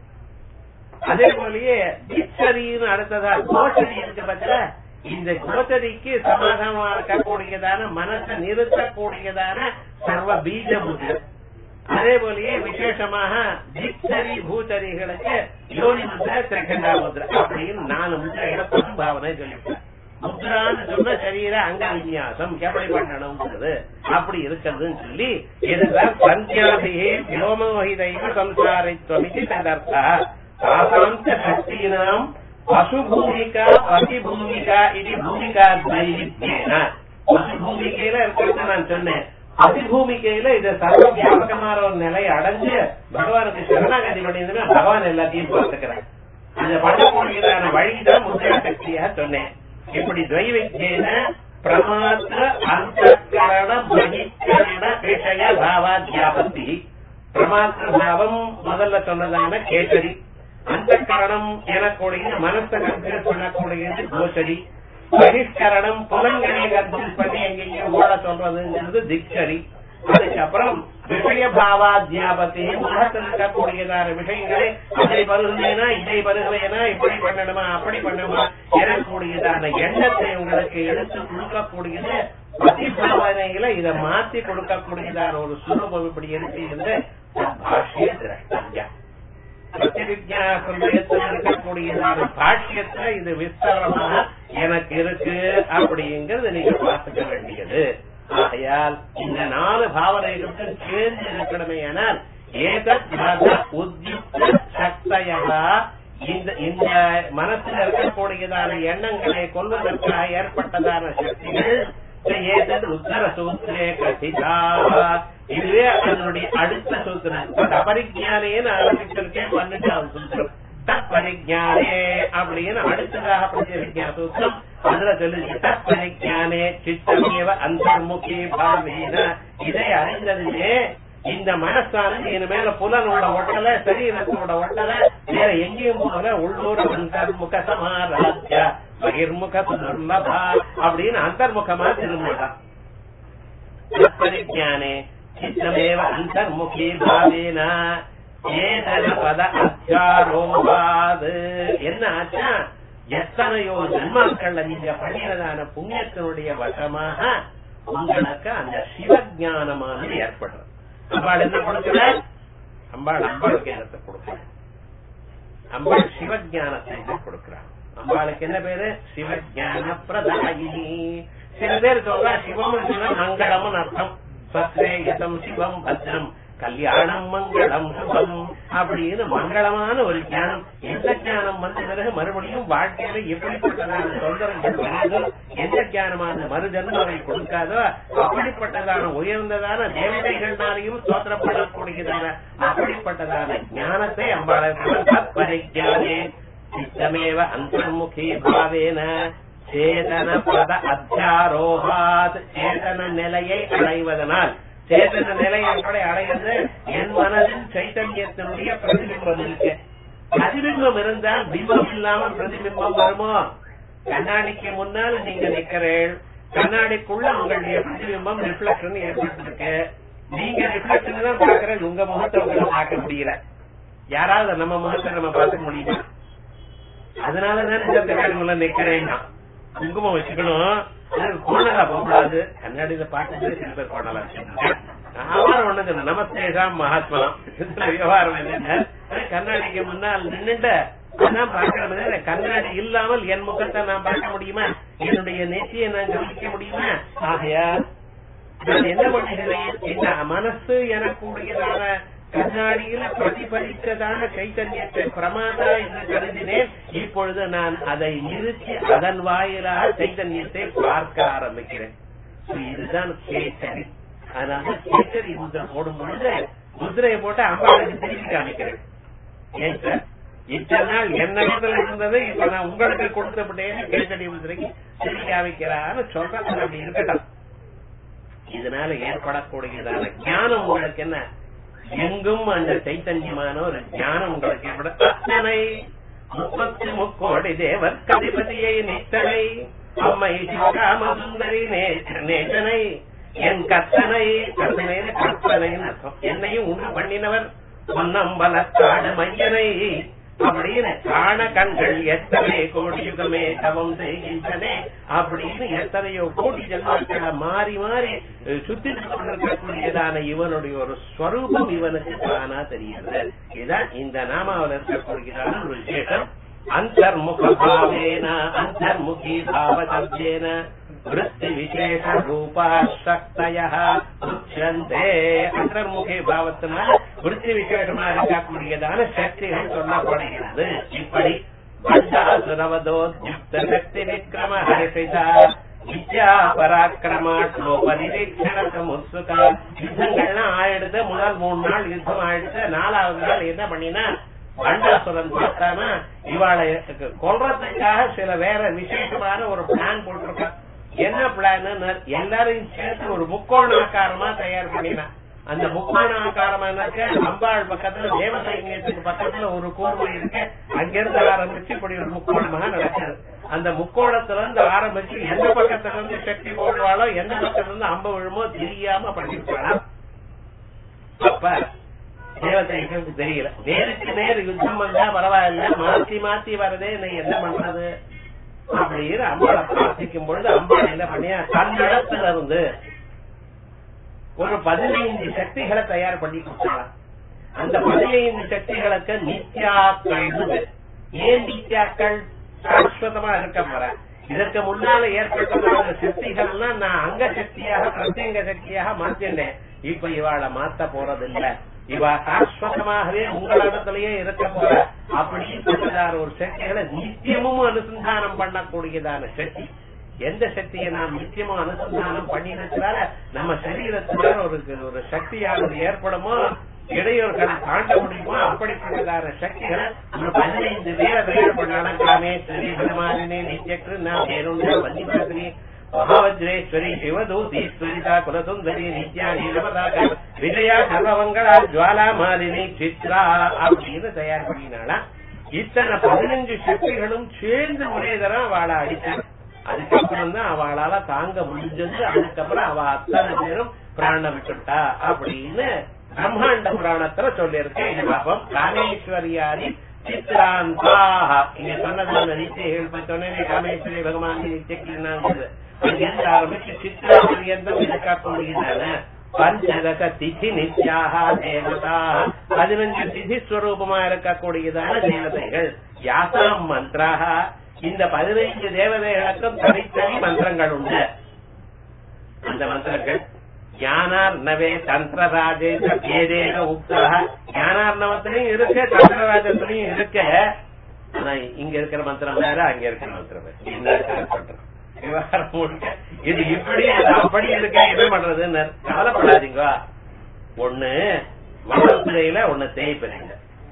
அதே போலயே தீட்சரின்னு அடுத்ததா கோச்சரி இருக்கு பத்தில இந்த கோச்சரிக்கு சமாதானமா இருக்கக்கூடியதான மனசை நிறுத்தக்கூடியதான சர்வ பீஜ முத்திரை அதே போலயே விசேஷமாக தீட்சரி பூச்சரிகளுக்கு யோனி முத்திரை திரகண்டா முத்திரை அப்படின்னு நாலு முத்திரைகளை பசுபாவனை சொல்லிவிட்டேன் முத்ரான்னு சொன்ன சரீர அங்க விநியாசம் எப்படி பண்ணணும்ங்கிறது அப்படி இருக்கிறதுன்னு சொல்லி இதுதான் சந்தியாபியே விலோமோகிதைவ சம்சாரித்வமிதி ததர்த்தா சாசாந்த சக்தினாம் பசு பூமிகா பதி பூமிகா இது பூமிகா துவைவித்யேன பசு பூமிகையில இருக்கிறது நான் சொன்னேன் பதி பூமிகையில இது சர்வ வியாபகமான ஒரு நிலையை அடைஞ்சு பகவானுக்கு சரணாகதி பண்ணியிருந்தா பகவான் எல்லாத்தையும் பார்த்துக்கிறேன் அந்த பண்ணக்கூடியதான வழிதான் முத்திர சக்தியா சொன்னேன் இப்படி துவைவித்யேன பிரமாத்திர அந்தகரண பகிக்கரண விஷய பாவாத்தியாபத்தி பிரமாத்திர பாவம் முதல்ல சொன்னதான கேசரி அந்த கரணம் எனக்கூடிய மனசை கன்ஃபியூஸ் பண்ணக்கூடியது கோசரி பகிஷ்கரணம் புலன்களை கன்ஃபியூஸ் பண்ணி எங்கெங்க ஓட சொல்றதுங்கிறது திக்சரி அதுக்கப்புறம் விஷய பாவாத்தியாபத்தி உலகத்தில் இருக்கக்கூடியதான விஷயங்களை அதை பருகுவேனா இதை பருகுவேனா இப்படி பண்ணணுமா அப்படி பண்ணணுமா எனக்கூடியதான எண்ணத்தை உங்களுக்கு எடுத்து கொடுக்கக்கூடியது பிரதிபாவனையில இத மாத்தி கொடுக்கக்கூடியதான ஒரு சுரூபம் இப்படி இருக்கு என்று பாஷ்ய திரஷ்டா பிரதிவிஜாசமயத்தில் இருக்கக்கூடியதான பாஷ்யத்துல இது விஸ்தாரமாக எனக்கு இருக்கு அப்படிங்கிறது நீங்க பார்த்துக்க வேண்டியது ஆகையால் இந்த நாலு பாவனைகளுக்கும் சேர்ந்து இருக்கணுமே ஆனால் ஏதத் மத உத்யுக்த சக்தயா இந்த இந்த மனசில் இருக்கக்கூடியதான எண்ணங்களை கொள்வதற்காக ஏற்பட்டதான சக்திகள் ஏதது உத்தர சூத்திரே கதிதா இதுவே அதனுடைய அடுத்த சூத்திரம் அபரிஜானேன்னு ஆரம்பிச்சிருக்கேன் பன்னெண்டாவது சூத்திரம் தற்பரிஜானே அப்படின்னு அடுத்ததாக பிரதிவிஜா சூத்திரம் அதுல சொல்லுங்க தற்பரிஜானே சித்தமேவ அந்தர்முகி பாவீன இதை அறிந்ததுமே இந்த மனசானது என் மேல புலனோட ஒட்டல சரீரத்தோட ஒட்டல வேற எங்கேயும் போல உள்ளூர் அந்தர்முக சமாராஜ்ய பகிர்முக துர்லபா அப்படின்னு அந்தர்முகமா திரும்பிட்டான் பரிஜானே சித்தமேவ அந்தர்முகி பாவேன ஏதன பத அத்தியாரோபாது என்ன ஆச்சா எத்தனையோ ஜன்மாக்கள்ல நீங்க பண்ணினதான புண்ணியத்தினுடைய வசமாக உங்களுக்கு அந்த சிவஞானமானது ஏற்படுறது அம்பாள் என்ன கொடுக்கிற அம்பாள் அம்பாளுக்கு என்னத்தை கொடுக்கிற அம்பாள் சிவஞானத்தை கொடுக்கிறான் அம்பாளுக்கு என்ன பேரு சிவஞான பிரதாயினி சில பேர் சொல்றா சிவம் மங்களம்னு அர்த்தம் சத்ரேயதம் சிவம் பத்ரம் கல்யாணம் மங்களம் சுபம் அப்படின்னு மங்களமான ஒரு ஞானம் எந்த ஞானம் வந்த பிறகு மறுபடியும் வாழ்க்கையில எப்படிப்பட்டதான தொந்தரங்கள் வருதோ எந்த ஞானமான மறுஜன்மாவை கொடுக்காதோ அப்படிப்பட்டதான உயர்ந்ததான தேவதைகள்னாலையும் ஸ்தோத்திரப்படக்கூடியதான அப்படிப்பட்டதான ஞானத்தை அம்பாளே சித்தமேவ அந்தர்முகி பாவேன சேதன பத அத்தியாரோகாத் சேதன நிலையை அடைவதனால் சேதன நிலை எப்படி அடைவது என் மனதில் சைத்தன்யத்தினுடைய பிரதிபிம்பம் இருக்கு பிரதிபிம்பம் இருந்தால் பிம்பம் இல்லாமல் பிரதிபிம்பம் வருமோ கண்ணாடிக்கு முன்னால் நீங்க நிக்கிறேன் கண்ணாடிக்குள்ள உங்களுடைய பிரதிபிம்பம் ரிஃப்ளக்ஷன் ஏற்பட்டிருக்கு நீங்க ரிஃப்ளக்ஷன் தான் பாக்குறது உங்க முகத்தை உங்களை பார்க்க முடியல யாராவது நம்ம முகத்தை நம்ம பார்க்க முடியுமா அதனாலதான் இந்த கண்ணாடிக்குள்ள நிக்கிறேன் குங்குமம் வச்சுக்கணும் கோணலா போகக்கூடாது கண்ணாடியில பார்த்து சில பேர் கோணலா வியாபாரம் ஒண்ணு நமஸ்தேஷாம் மகாத்மனம் இதுல விவகாரம் என்ன கண்ணாடிக்கு முன்னால் நின்னுட்டு நான் பார்க்கறது கண்ணாடி இல்லாமல் என் முகத்தை நான் பார்க்க முடியுமா என்னுடைய நெற்றியை நான் கவனிக்க முடியுமா ஆகையா நான் என்ன பண்ணுகிறேன் இந்த மனசு எனக்குடையதான கண்ணாடியில பிரதிபலித்ததான சைத்தன்யத்தை பிரமாதா என்று கருதினேன் இப்பொழுது நான் அதை நிறுத்தி அதன் வாயிலாக சைத்தன்யத்தை பார்க்க ஆரம்பிக்கிறேன் இதுதான் கேட்டரி அதனால கேட்டரி முதிரை போடும் பொழுது முதிரையை போட்டு அம்பாளுக்கு திருப்பி காமிக்கிறேன் ஏன் சார் இத்தனை நாள் என்னிடத்துல இருந்தது இப்ப நான் உங்களுக்கு கொடுத்தப்பட்டேன் கேட்டடி முதிரைக்கு திருப்பி காமிக்கிறான்னு சொல்றேன் அப்படி இருக்கட்டும் இதனால ஏற்படக்கூடியதான ஞானம் உங்களுக்கு என்ன எங்கும் அந்த சைத்தன்யமான ஒரு ஞானம் உங்களுக்கு ஏற்பட அத்தனை முப்பத்தி முக்கோடி தேவர் கதிபதியை நித்தனை அம்மை சிவகாமசுந்தரி நேசனை என் கத்தனை கத்தனை கற்பனைன்னு அர்த்தம் என்னையும் உண்டு பண்ணினவர் பொன்னம்பலக்காடு மையனை அப்படின்னு காண கண்கள் எத்தனை கோடி யுகமே தவம் செய்கின்றனே அப்படின்னு எத்தனையோ கோடி ஜன்மாக்களை மாறி மாறி சுத்தி கொண்டிருக்கக்கூடியதான இவனுடைய ஒரு ஸ்வரூபம் இவனுக்கு தானா தெரிகிறது இதான் இந்த நாமாவில் இருக்கக்கூடியதான ஒரு விசேஷம் அந்தர்முக பாவேன அந்தர்முகி பாவசப்தேன விருத்தி விசேஷ ரூபா சக்தய உச்சந்தே அந்தர்முகி பாவத்தினால் விருத்தி விசேஷமா இருக்கக்கூடியதான சக்திகள் சொல்லப்படுகிறது இப்படி பண்டாசுரவதோத்யுக்த சக்தி விக்ரம ஹரிஷிதா வித்யா பராக்கிரமாட்லோபரிரீட்சணம் உத்சுகா யுத்தங்கள்லாம் ஆயிடுது முதல் மூணு நாள் யுத்தம் ஆயிடுச்சு நாலாவது நாள் என்ன பண்ணினா பண்டாசுரன் பார்த்தானா இவாளை கொல்றதுக்காக சில வேற விசேஷமான ஒரு பிளான் போட்டிருக்கான் என்ன பிளான் எல்லாரையும் சேர்த்து ஒரு முக்கோண ஆக்காரமா தயார் பண்ணினான் அந்த முக்கோண ஆக்காரமானாக்க அம்பாள் பக்கத்துல தேவசைன்யத்துக்கு பக்கத்துல ஒரு கூர்மை இருக்கு அங்கிருந்து ஆரம்பிச்சு இப்படி ஒரு முக்கோணமாக நடக்குது அந்த முக்கோணத்துல இருந்து ஆரம்பிச்சு எந்த பக்கத்துல இருந்து சக்தி போடுவாளோ எந்த பக்கத்துல இருந்து அம்ப விழுமோ தெரியாம பண்ணிருப்பாளா அப்ப தேவதைகளுக்கு தெரியல நேருக்கு நேர் யுத்தம் வந்தா பரவாயில்ல மாத்தி மாத்தி வரதே நீ என்ன பண்றது அப்படின்னு அம்பாளை பிரார்த்திக்கும் பொழுது அம்பாள் என்ன பண்ணியா தன்னிடத்துல இருந்து ஒரு பதினைந்து சக்திகளை தயார் பண்ணி கொடுத்தாங்க அந்த பதினைந்து சக்திகளுக்கு நித்யாக்கள் ஏன் நித்யாக்கள் சாஸ்வதமா இருக்க போற இதற்கு முன்னால ஏற்பட்ட சக்திகள்லாம் நான் அங்க சக்தியாக பிரத்யங்க சக்தியாக மாத்தினேன் இப்ப இவாளை மாத்த போறதில்ல இவ சாஸ்வதமாகவே உங்களிடத்திலேயே இருக்க போற அப்படிப்பட்டதான ஒரு சக்திகளை நித்தியமும் அனுசந்தானம் பண்ணக்கூடியதான சக்தி எந்த சக்தியை நாம் நிச்சயமா அனுசந்தானம் பண்ணினதுனால நம்ம சரீரத்துல ஒரு ஒரு சக்தியானது ஏற்படுமோ இடையூறுகளை தாண்ட முடியுமோ அப்படிப்பட்டதான சக்திகளை ஒரு பதினைந்து பேரை தயார் பண்ணலாம் காமேஸ்வரி பிரமாலினி நித்யக்கு நான் வேறுண்டா வந்திபத்ரி மகாவஜ்ரேஸ்வரி சிவதூதீஸ்வரிதா குலசுந்தரி நித்யா நீலமதாக விஜயா சர்வமங்களா ஜுவாலா மாலினி சித்ரா அப்படின்னு தயார் பண்ணினாலாம் இத்தனை பதினஞ்சு சக்திகளும் சேர்ந்து ஒரே தரம் வாழ அடிச்சாங்க அதுக்கப்புறம் தான் அவளால தாங்க முடிஞ்சது அதுக்கப்புறம் அவ அத்தனை பேரும் பிராணம் விட்டுட்டா அப்படின்னு பிரம்மாண்ட புராணத்துல சொல்லியிருக்கேன் இது பாப்போம் காமேஸ்வரியாரி சித்ராந்தாக இங்க சொன்னதான நிச்சயங்கள் பார்த்தோன்னே காமேஸ்வரி பகவான் நிச்சயிக்கிறாங்க அங்கிருந்து ஆரம்பிச்சு சித்ரா பரியந்தம் இருக்கக்கூடியதான பஞ்சதச திதி நித்யாக தேவதா பதினஞ்சு திதி ஸ்வரூபமா இருக்கக்கூடியதான தேவதைகள் யாசாம் மந்திராக இந்த பதினைந்து தேவதைகளுக்கும் தனித்தனி மந்திரங்கள் உண்டு அந்த மந்திரங்கள் ஞானார்ணவே தந்திரராஜே ஏதேன உக்தா ஞானார்ணவத்திலையும் இருக்கு தந்திரராஜத்திலையும் இருக்கு ஆனா இங்க இருக்கிற மந்திரம் வேற அங்க இருக்கிற மந்திரம் வேற என்ன பண்றோம் விவகாரம் முழுக்க இது இப்படி அது அப்படி இருக்க என்ன பண்றதுன்னு கவலைப்படாதீங்க ஒண்ணு வளர்ப்பிறையில ஒண்ணு தேய்ப்பிறையில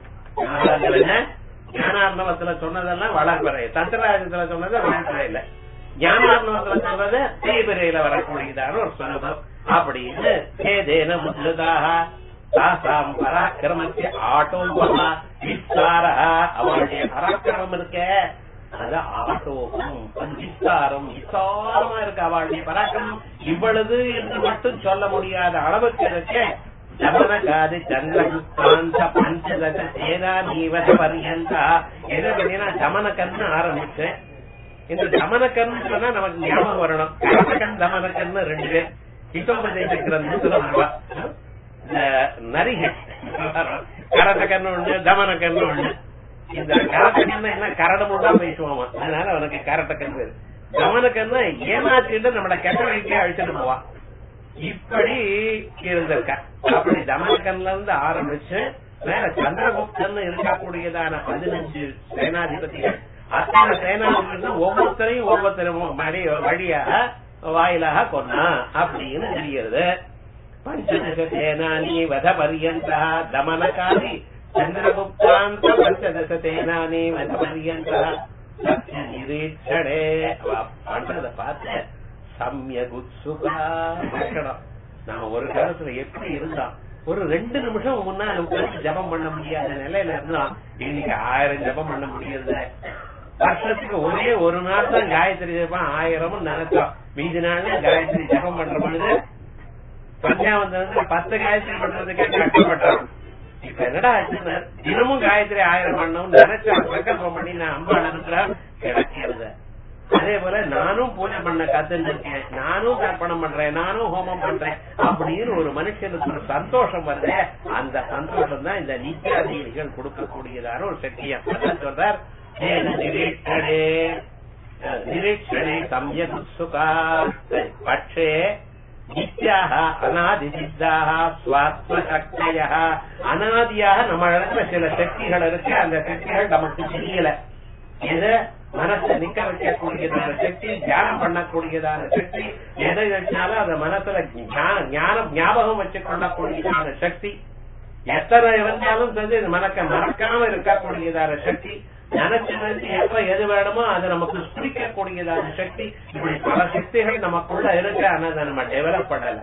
ஞானார்ணவத்துல சொன்னதெல்லாம் வளர்ப்பிறை தந்திரராஜத்துல சொன்னது வளர்ப்பிறையில ஞானார்ணவத்துல சொல்றது தேய்பிறையில வரக்கூடியதான ஒரு சுலபம் அப்படின்னு ஏதேன முல்லுதாக தாசாம் பராக்கிரமத்தை ஆட்டோபமா விஸ்தாரா அவளுடைய பராக்கிரமம் இருக்க அது ஆட்டோபம் அது விஸ்தாரம் விஸ்தாரமா இருக்கு அவளுடைய பராக்கிரமம் இவ்வளவு என்று மட்டும் சொல்ல முடியாத அளவுக்கு இருக்க ஜமனகாதி சந்திரகுப்தாந்த பஞ்சதச சேனா நீவத பரியந்தா என்ன பண்ணீங்கன்னா ஜமனகன்னு ஆரம்பிச்சேன் இந்த தமனக்கன்னு சொன்னா நமக்கு ஞாபகம் வரணும் கரடகன் தமனக்கன்னு ரெண்டு பேர் ஹிதோபதேச கிரந்தத்துல வருவா இந்த நரிகள் கரடகன்னு ஒண்ணு தமனக்கன்னு ஒண்ணு இந்த கரடகன்னு என்ன கரடமும் தான் பேசுவாமா அதனால அவனுக்கு கரட்டக்கன் பேரு தமனக்கன்னு ஏமாற்றிட்டு நம்மள கெட்ட வழிக்கே அழிச்சிட்டு போவா இப்படி இருந்திருக்கா அப்படி தமனக்கன்ல இருந்து ஆரம்பிச்சு மேல சந்திரகுப்தன் இருக்கக்கூடியதான பதினஞ்சு சேனாதிபதிகள் அத்தனை சேனாதிபதிகள் ஒவ்வொருத்தரையும் ஒவ்வொருத்தரும் வழியாக வாயிலாக கொன்னா அப்படின்னு தெரிகிறது பஞ்சதச சேனானி வத பரியந்தா தமனகாரி சந்திரகுப்தாந்த பஞ்சதச சேனானி வத பரியந்தா நிரீட்சணே பண்றத பார்த்து சமயகுத்சுகா இருக்கணும் நாம ஒரு காலத்துல எப்படி இருந்தோம் ஒரு ரெண்டு நிமிஷம் முன்னால உட்காந்து ஜபம் பண்ண முடியாத நிலையில இருந்தோம் இன்னைக்கு ஆயிரம் ஜபம் பண்ண முடியறது வருஷத்துக்கு ஒரே ஒரு நாள் தான் காயத்ரி ஜபம் ஆயிரமும் நினைச்சோம் மீதி நாள்ல காயத்ரி ஜபம் பண்ற பொழுது சந்தியாவந்தனத்துல பத்து காயத்ரி பண்றதுக்கே கஷ்டப்பட்டோம் இப்ப என்னடா ஆச்சுன்னா தினமும் காயத்ரி ஆயிரம் பண்ணணும்னு நினைச்சா சங்கல்பம் பண்ணி நான் அம்மா அனுப்புறேன் கிடைக்கிறது அதே போல நானும் பூஜை பண்ண கத்துன்னு இருக்கேன் நானும் தர்ப்பணம் பண்றேன் நானும் ஹோமம் பண்றேன் அப்படின்னு ஒரு மனுஷனுக்கு ஒரு சந்தோஷம் வருது அந்த சந்தோஷம் தான் இந்த நித்தியாதிகள் கொடுக்கக்கூடியதான ஒரு சக்தியா அதான் சொல்றார் நிரீட்சணே நிரீட்சணே சமயக் சுகா பட்சே நித்யாக அனாதி சித்தாக சுவாத்ம சக்திய அனாதியாக நம்ம இடத்துல சில சக்திகள் இருக்கு அந்த சக்திகள் நமக்கு தெரியல இது மனசை நிக்க வைக்கக்கூடியதான சக்தி தியானம் பண்ணக்கூடியதான சக்தி எதை வச்சாலும் அந்த மனசுல ஞானம் ஞாபகம் வச்சு கொள்ளக்கூடியதான சக்தி எத்தனை இருந்தாலும் சரி மனக்க மறக்காம இருக்கக்கூடியதான சக்தி நினைச்சு நினைச்சு எப்ப எது வேணுமோ அதை நமக்கு சுரிக்கக்கூடியதான சக்தி இப்படி பல சக்திகள் நமக்குள்ள இருக்கு ஆனா அதை நம்ம டெவலப் பண்ணல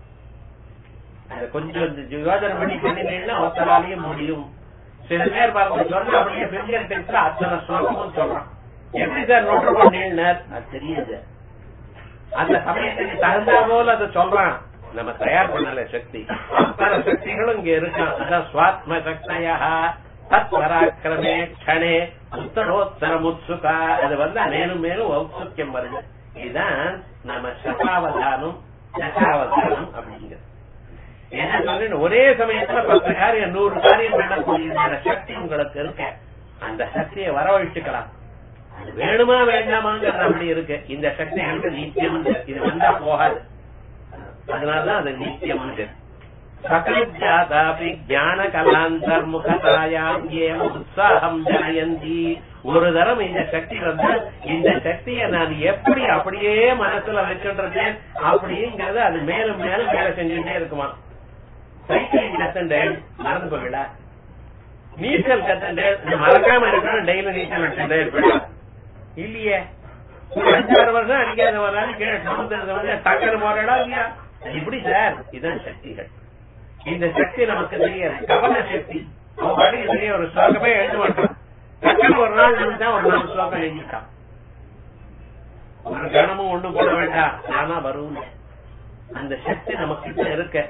அது கொஞ்சம் யோஜனை பண்ணி பண்ணினீங்கன்னா ஒத்தனாலையும் முடியும் சில பேர் பாருங்க சொன்ன அப்படியே பெரிய டெக்ஸ்ட்ல அத்தனை ஸ்லோகமும் சொல்றான் எப்படி சார் நோட்டு பண்ணீங்கன்னார் அது தெரியுது அந்த சமயத்துக்கு தகுந்த போல அதை சொல்றான் நம்ம தயார் பண்ணல சக்தி அத்தனை சக்திகளும் இங்க இருக்கான் அதான் சுவாத்ம சக்தியா தத்வராக்கிரமே க்ஷணே உத்தரோத்தரம் உத்சுகா அது வந்து மேலும் மேலும் ஔத்சுக்கியம் வருது இதுதான் நம்ம சகாவதானம் தசாவதானம் அப்படிங்கிறது என்ன சொல்றேன் ஒரே சமயத்துல பத்து காரியம் நூறு காரியம் பண்ணக்கூடிய சக்தி உங்களுக்கு இருக்க அந்த சக்தியை வரவழைச்சுக்கலாம் அது வேணுமா வேண்டாமாங்கிறது அப்படி இருக்கு இந்த சக்தி எனக்கு நித்தியம் இது வந்தா போகாது அதனாலதான் அது நித்தியம் சகலஜாதாபி ஞான கலாந்தர்முகதாயாம் ஏவ உற்சாகம் ஜனயந்தி ஒரு தரம் இந்த சக்தி வந்து இந்த சக்தியை நான் எப்படி அப்படியே மனசுல வச்சுருக்கேன் அப்படிங்கிறது அது மேலும் மேலும் வேலை செஞ்சுட்டே இருக்குமா சைக்கிளிங் கத்துண்டேன் மறந்து போகல நீச்சல் கத்துண்டேன் மறக்காம இருக்கணும் டெய்லி நீச்சல் வச்சுட்டே இருப்பேன் இல்லையே ஒரு அஞ்சாறு வருஷம் அடிக்காத ஒரு நாள் கீழே சமுத்திரத்தை வந்து டக்குனு போறடா இல்லையா இப்படி சார் இதுதான் சக்திகள் இந்த சக்தி நமக்கு தெரியாது கவன சக்தி அவன் பாட்டுக்கு தெரிய ஒரு ஸ்லோகமே எழுத மாட்டான் டக்குனு ஒரு நாள் நினைச்சா ஒரு நாலு ஸ்லோகம் எழுதிட்டான் ஒரு கணமும் ஒண்ணு போட வேண்டாம் ஆனா வரும் அந்த சக்தி நமக்கு இருக்க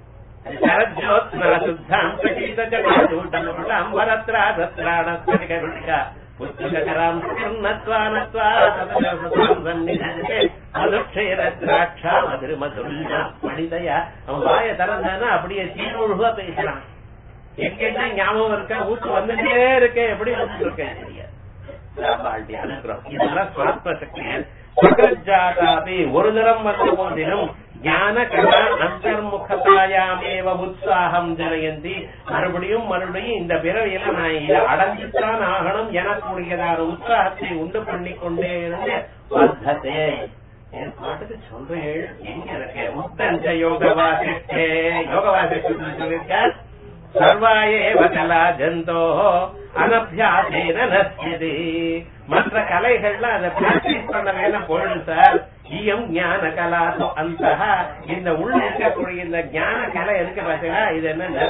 அவன் வாய திறந்தானா அப்படியே தீமுழுவா பேசுறான் எங்கன்னா ஞாபகம் இருக்க ஊத்து வந்துட்டே இருக்க எப்படி வந்துட்டு இருக்கேன் இதெல்லாம் சுவாத்ம சக்தி ஒரு தரம் வந்த போதிலும் ஞான கலா அந்தர்முகதாயாமேவ உற்சாகம் ஜனயந்தி மறுபடியும் மறுபடியும் இந்த பிறவியில நான் இதை அடைஞ்சுத்தான் ஆகணும் எனக்குரியதான உற்சாகத்தை உண்டு பண்ணி கொண்டே இருந்து வர்த்ததே என் பாட்டுக்கு சொல்றேன் எங்க இருக்கு உத்தஞ்ச யோக வாசிஷ்டே யோக வாசிஷ்டு சொல்லியிருக்கார் சர்வாயேவ கலா ஜந்தோ அனபியாசேன நசியது மற்ற கலைகள்ல அதை பிராக்டிஸ் பண்ண வேணும் பொருள் சார் ஈயம் ஞான கலா அந்த இந்த உள்ள இருக்கக்கூடிய இந்த ஞான கலை இருக்கு பாத்தீங்களா இது என்ன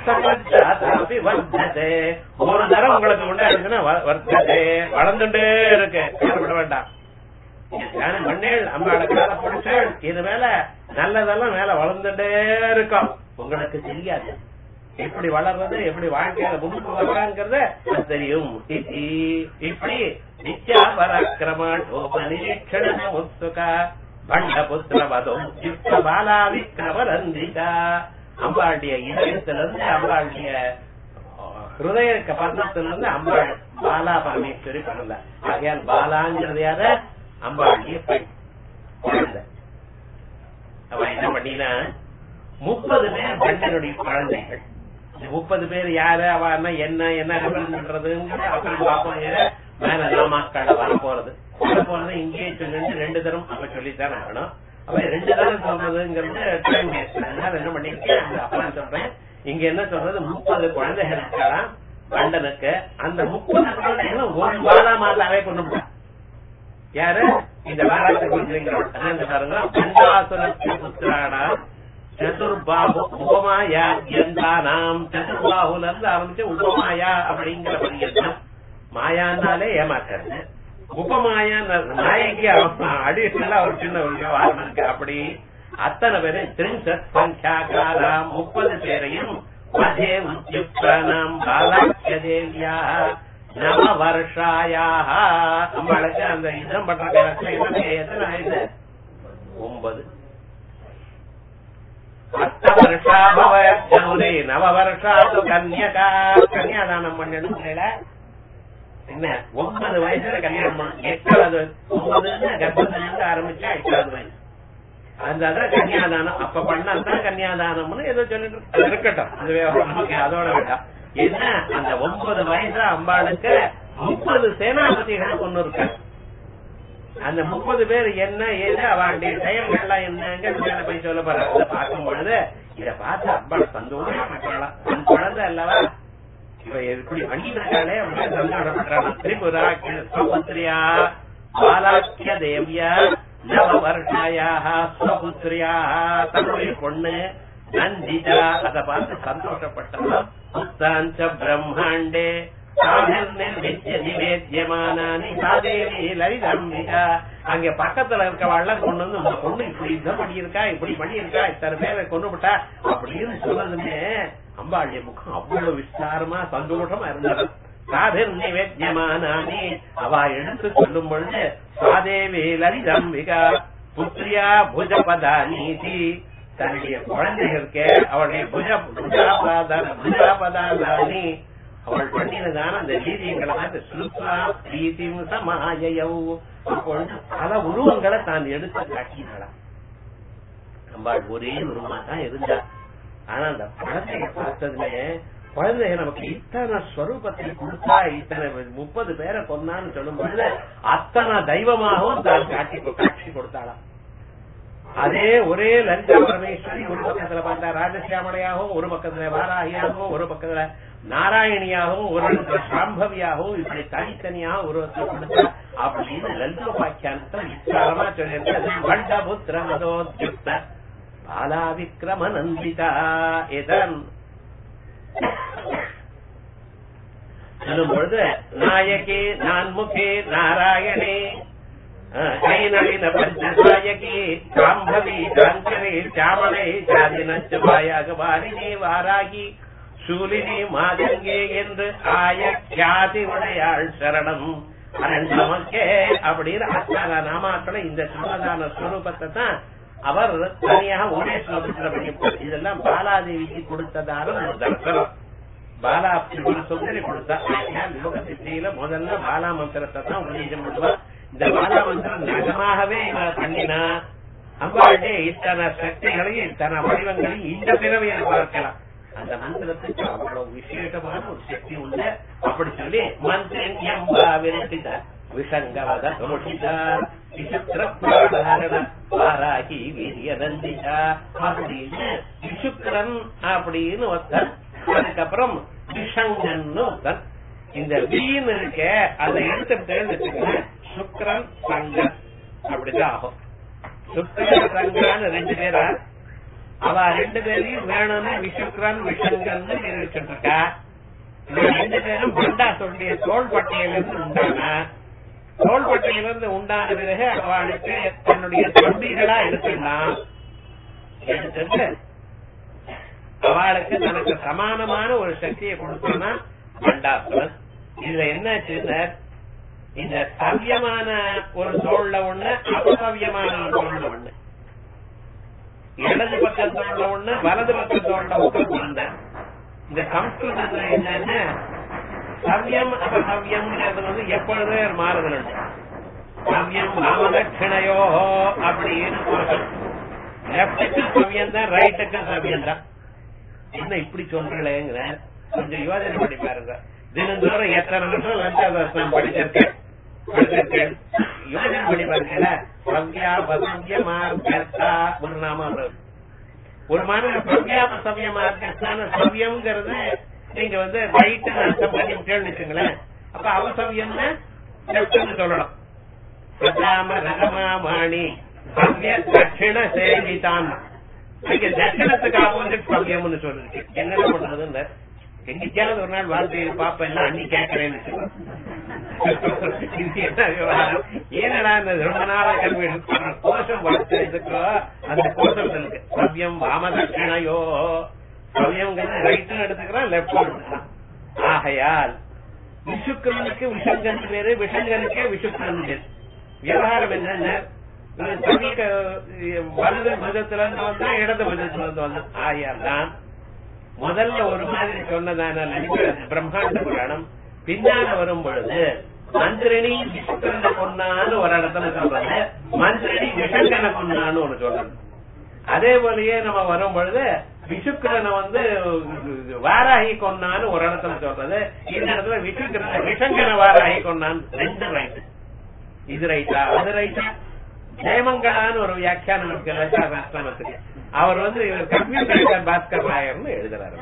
ஒரு தரம் உங்களுக்கு உண்டாயிருக்குன்னா வர்த்ததே வளர்ந்துட்டே இருக்கு கவலைப்பட வேண்டாம் மண்ணேள் அம்மாட கால படிச்சேன் இது மேல நல்லதெல்லாம் மேல வளர்ந்துட்டே இருக்கும் உங்களுக்கு தெரியாது எப்படி வளர்றது எப்படி வாழ்க்கையில முன்னுக்கு வர்றாங்கிறத தெரியும் இப்படி நித்யா பராக்கிரமோபநிரீட்சண உத்சுகா பண்ட புத்திரவதம் யுக்த பாலா விக்ரமரந்திகா அம்பாளுடைய இதயத்திலிருந்து அம்பாளுடைய ஹிருதய பந்தத்திலிருந்து அம்பாள் பாலா பரமேஸ்வரி பண்ணல ஆகையால் பாலாங்கிறது யார அம்பாளுடைய பெண் குழந்தை அவன் என்ன பண்ணினா முப்பது பேர் பெண்ணனுடைய குழந்தைகள் முப்பது பேர் யாரு அவ என்ன என்ன பண்றதுங்கிற அப்புறம் பார்ப்போம் மேல நாமாக்கால வர போறது வர போறது இங்கேயே சொல்லிட்டு ரெண்டு தரம் அப்ப சொல்லித்தான் ஆகணும் அப்ப ரெண்டு தரம் சொல்றதுங்கிறது டைம் வேஸ்ட் அதனால என்ன பண்ணிருக்கேன் அப்புறம் சொல்றேன் இங்க என்ன சொல்றது முப்பது குழந்தைகள் இருக்கலாம் கண்டனுக்கு அந்த முப்பது குழந்தைகளும் ஒரு பாலா மாதாவே கொண்டு போய் யாரு இந்த பாலாத்தை குறிச்சுங்கிறோம் பாருங்க பண்டாசுரத்து புத்திரானா சதுர்பாபு உபமாயா எந்தானாம் சதுர்பாகுல இருந்து ஆரம்பிச்சு உபமாயா அப்படிங்கிற பரியந்தம் மாயான்னாலே ஏமாக்கிறது உபமாயா மாயைக்கு அடிஷனலா ஒரு சின்ன ஒரு விவகாரம் இருக்கு அப்படி அத்தனை பேரு திரிசத் சங்கியாகாராம் முப்பது பேரையும் மதே உத்யுக்தானாம் பாலாக்கிய தேவியா நவ வருஷாயாக நம்மளுக்கு அந்த இதம் பண்ற எத்தனை வயசு ஒன்பது அஷ்டவருஷாபவரி நவவருஷாது கன்யகா கன்யாதானம் பண்ணணும் என்ன ஒன்பது வயசுல கல்யாணம் பண்ணணும் எட்டாவது ஒன்பது கர்ப்பத்திலிருந்து ஆரம்பிச்சா எட்டாவது வயசு அந்த கன்யாதானம் அப்ப பண்ணாதான் கன்யாதானம்னு ஏதோ சொல்லிட்டு இருக்கட்டும் அந்த விவகாரம் நமக்கு அதோட வேண்டாம் என்ன அந்த ஒன்பது வயசு அம்பாளுக்கு முப்பது சேனாபதிகளை கொண்டு இருக்காங்க அந்த முப்பது பேர் என்ன ஏது அவளுடைய செயல்கள்லாம் என்னங்க போய் சொல்ல போற அதை பார்க்கும் பொழுது இத பார்த்து அப்பாள் சந்தோஷப்பட்டாளாம் தன் குழந்தை அல்லவா இவ எப்படி பண்ணிருக்காளே அப்படின்னு சந்தோஷப்பட்டாளாம் திரிபுரா சுபுத்திரியா பாலாக்கிய தேவியா நவ வருஷாயாக சுபுத்திரியா தன்னுடைய பொண்ணு நந்திதா அதை பார்த்து சந்தோஷப்பட்டாளாம் புத்தாஞ்ச பிரம்மாண்டே அங்க பக்கத்துல இருக்கவாள்லாம் கொண்டு வந்து உங்க பொண்ணு இப்படி இதை பண்ணியிருக்கா இப்படி பண்ணியிருக்கா இத்தனை பேரை கொண்டு விட்டா அப்படின்னு சொன்னதுமே அம்பாளுடைய முகம் அவ்வளவு விஸ்தாரமா சந்தோஷமா இருந்தது சாதிர் நிவேத்தியமானி அவ எடுத்து சொல்லும் பொழுது சாதேவி லலிதம்பிகா புத்திரியா புஜபதா நீதி தன்னுடைய குழந்தைகளுக்கு அவளுடைய புஜ புஜாபதா புஜாபதானி அவள் பண்ணினதான அந்த வீரியங்களாக அந்த சுருப்பா பிரீதி சமாயவ் அப்பொழுது பல உருவங்களை தான் எடுத்து காட்டினாளாம் அம்பாள் ஒரே உருவமா தான் இருந்தா ஆனா அந்த குழந்தைய பார்த்ததுல குழந்தைய நமக்கு இத்தனை ஸ்வரூபத்தை கொடுத்தா இத்தனை முப்பது பேரை கொன்னான்னு சொல்லும் பொழுது அத்தனை தெய்வமாகவும் தான் காட்சி காட்சி கொடுத்தாளாம் அதே ஒரே லலிதா பரமேஸ்வரி ஒரு பக்கத்துல பார்த்தா ராஜசியாமலையாகவும் ஒரு பக்கத்துல வாராகியாகவும் ஒரு பக்கத்துல நாராயணியாகவும் ஒரு இடத்துல சாம்பவியாகவும் இப்படி தனித்தனியாக உருவத்தை கொடுத்தா அப்படின்னு லலிதோபாக்கியானத்தை விசாரமா சொல்லியிருக்கிறது வண்டபுத்திர மதோத்யுக்த பாலா விக்ரம நந்திதா இதன் சொல்லும் பொழுது நாயகி நான்முகே நாராயணே கைநளின பஞ்சசாயகி சாம்பவி காஞ்சனே சாமலை சாதினச்சுவாயாக வாரினி வாராகி சூலினி மாதங்கே என்று ஆய கியாதி உடையாள் சரணம் நமக்கே அப்படின்னு அத்தனை நாமாக்களை இந்த சிம்மதான ஸ்வரூபத்தை தான் அவர் தனியாக ஒரே ஸ்லோகத்துல பண்ணிப்பார் இதெல்லாம் பாலாதேவிக்கு கொடுத்ததான ஒரு தர்சனம் பாலா ஒரு சுந்தரி கொடுத்தா யோக சித்தியில முதல்ல பாலா மந்திரத்தை தான் உபதேசம் பண்ணுவார் இந்த பாலா மந்திரம் நிஜமாகவே இவர் பண்ணினா அம்பாளுடைய இத்தனை சக்திகளையும் இத்தனை வடிவங்களையும் இந்த பிறவையை பார்க்கலாம் அந்த மந்திரத்துக்கு அவ்வளவு விசேஷமான ஒரு சக்தி உண்டு அப்படி சொல்லி மந்திரம் விரட்டித விஷங்கவத சமுஷிதா விசித்திர பிராண வாராகி வீரிய நந்திதா அப்படின்னு விசுக்கரன் அப்படின்னு ஒருத்தன் அதுக்கப்புறம் விஷங்கன்னு ஒருத்தன் இந்த வீண் இருக்க அதை எடுத்துட்டு சுக்கரன் சங்கன் அப்படிதான் ஆகும் சுக்கரன் சங்கன்னு ரெண்டு பேரா அவ ரெண்டு பேரையும் வேணும்னு விசுக்கரன் விஷங்கன் நிரூபிச்சுட்டு இருக்கா ரெண்டு பேரும் பண்டாசுடைய தோள்பட்டையிலிருந்து உண்டான தோள்பட்டையிலிருந்து உண்டான பிறகு அவளுக்கு தன்னுடைய தம்பிகளா எடுத்துடலாம் எடுத்துட்டு அவளுக்கு தனக்கு சமானமான ஒரு சக்தியை கொடுத்தோம்னா பண்டாசுரன் இதுல என்ன இந்த சவியமான ஒரு தோல்ல ஒண்ணு அபசவியமான ஒரு தோல்ல ஒண்ணு இடது பக்கம் தோல்ல ஒண்ணு வலது பக்கம் தோல்ல ஒண்ணு இந்த சம்ஸ்கிருதத்துல என்னன்னா சவ்யம் அபசவ்யம்ங்கிறது வந்து எப்பொழுதே மாறுதல் உண்டு சவ்யம் நாமதட்சிணையோ அப்படின்னு லெப்டுக்கு சவ்யம் தான் ரைட்டுக்கு சவ்யம் தான் என்ன இப்படி சொல்றீங்களேங்கிற கொஞ்சம் யோசனை பண்ணி பாருங்க தினந்தோறும் எத்தனை நிமிஷம் லஞ்சாதாசனம் படிச்சிருக்கேன் படிச்சிருக்கேன் யோசனை பண்ணி பாருங்க சவ்யா பசவ்ய மார்க்கா ஒரு நாம ஒரு மாதிரி சவ்யாப சவ்ய மார்க்கத்தான சவ்யம்ங்கிறது நீங்க வந்து ரைட்டு அர்த்தம் பண்ணி கேள்விச்சுங்களேன் அப்ப அவசவியம்னா லெப்ட்னு சொல்லணும் பிரதாம ரகமாமாணி சவ்ய தட்சிண சேவிதான் இங்க தட்சிணத்துக்கு ஆப்போசிட் சவ்யம்னு சொல்லிருக்கு என்ன பண்றதுன்னு எங்கேயாவது ஒரு நாள் வாழ்க்கையை பாப்ப எல்லாம் அன்னி கேட்கறேன்னு ஏனடா இந்த ரொம்ப நாளா கல்வி கோஷம் வளர்த்ததுக்கோ அந்த கோஷம் இருக்கு சவ்யம் வாமதட்சிணையோ சமயங்கிறது ரைட்டு எடுத்துக்கிறான் லெப்ட் எடுத்துக்கிறான் ஆகையால் விஷுக்கரனுக்கு விஷங்கன் பேரு விஷங்கனுக்கே விஷுக்கரன் பேரு விவகாரம் என்னன்னா வலது புதத்துல இருந்து வந்தா இடது புதத்துல இருந்து வந்தா ஆகையால் தான் முதல்ல ஒரு மாதிரி சொன்னதான பிரம்மாண்ட புராணம் பின்னால வரும் பொழுது மந்திரணி விஷுக்கரனை கொண்டான்னு ஒரு இடத்துல சொல்றது மந்திரணி விஷங்கனை கொண்டான்னு ஒண்ணு சொல்றது அதே போலயே நம்ம வரும் பொழுது விஷுக்கரனை வந்து வாராகி கொண்டான்னு ஒரு இடத்துல சொல்றது இந்த இடத்துல விஷுக்கரனை விஷங்கன வாராகி கொண்டான்னு ரெண்டு ரைட்டு இது ரைட்டா அது ரைட்டா ஜெயமங்களான்னு ஒரு வியாக்கியானம் இருக்கு லட்சாஸ்திரமத்துக்கு அவர் வந்து இவர் கம்ப்யூட்டர் பாஸ்கர் நாயர்னு எழுதுறாரு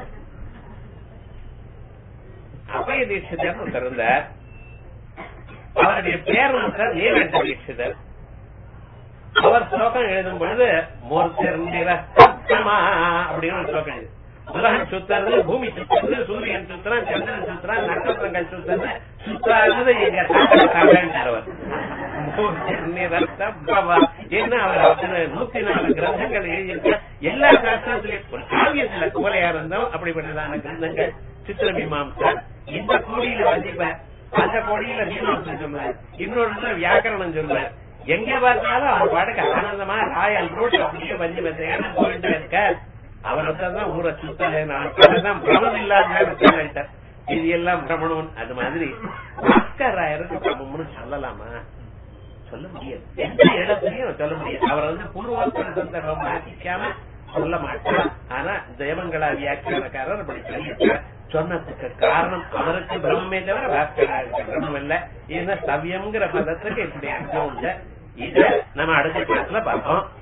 அபய தீட்சிதர் ஒருத்தர் இருந்தார் அவருடைய பேர் வந்து நீலகண்ட தீட்சிதர் அவர் ஸ்லோகம் எழுதும் பொழுது மூர்த்திரமா அப்படின்னு ஒரு ஸ்லோகம் எழுது உலகம் சுத்துறது பூமி சுத்துறது சூரியன் சுத்துறான் சந்திரன் சுத்துறான் நட்சத்திரங்கள் சுத்துறது சுத்தாதது எங்க அவர் என்ன அவர் அத்தனை நூத்தி நாலு கிரந்தங்கள் எழுதியிருக்க எல்லா சாஸ்திரத்திலையும் ஒரு காவியத்துல கோலையானந்தம் அப்படிப்பட்டதான கிரந்தங்கள் சித்திரமீமாம்சா இந்த கோடியில வசிப்பேன் அந்த கோடியில மீமாம்சம் சொல்லுவேன் இன்னொரு வியாக்கரணம் சொல்லுவேன் எங்க பார்த்தாலும் அவர் பாட்டுக்கு ஆனந்தமா ராயல் ரோட் அப்படியே வந்து வந்து போயிட்டு இருக்க அவரை தான் ஊரை சுத்தல நான் பிரமம் இல்லாத இது எல்லாம் பிரமணம் அது மாதிரி பாஸ்கர் ராயருக்கு பிரமம்னு சொல்லலாமா சொல்ல முடியாது எந்த இடத்துலயும் சொல்ல முடியாது அவர் வந்து பூர்வோத்தர சந்தர்ப்பம் மாற்றிக்காம சொல்ல மாட்டார் ஆனா தேவங்களா வியாக்கியானக்காரர் அப்படி சொல்லியிருக்கார் சொன்னதுக்கு காரணம் அவருக்கு பிரம்மே தவிர பாஸ்கராருக்கு பிரம்மம் இல்ல இதுனா சவ்யம்ங்கிற பதத்துக்கு இப்படி அர்த்தம் உண்டு இத நம்ம அடுத்த கிளாஸ்ல பார்ப்போம்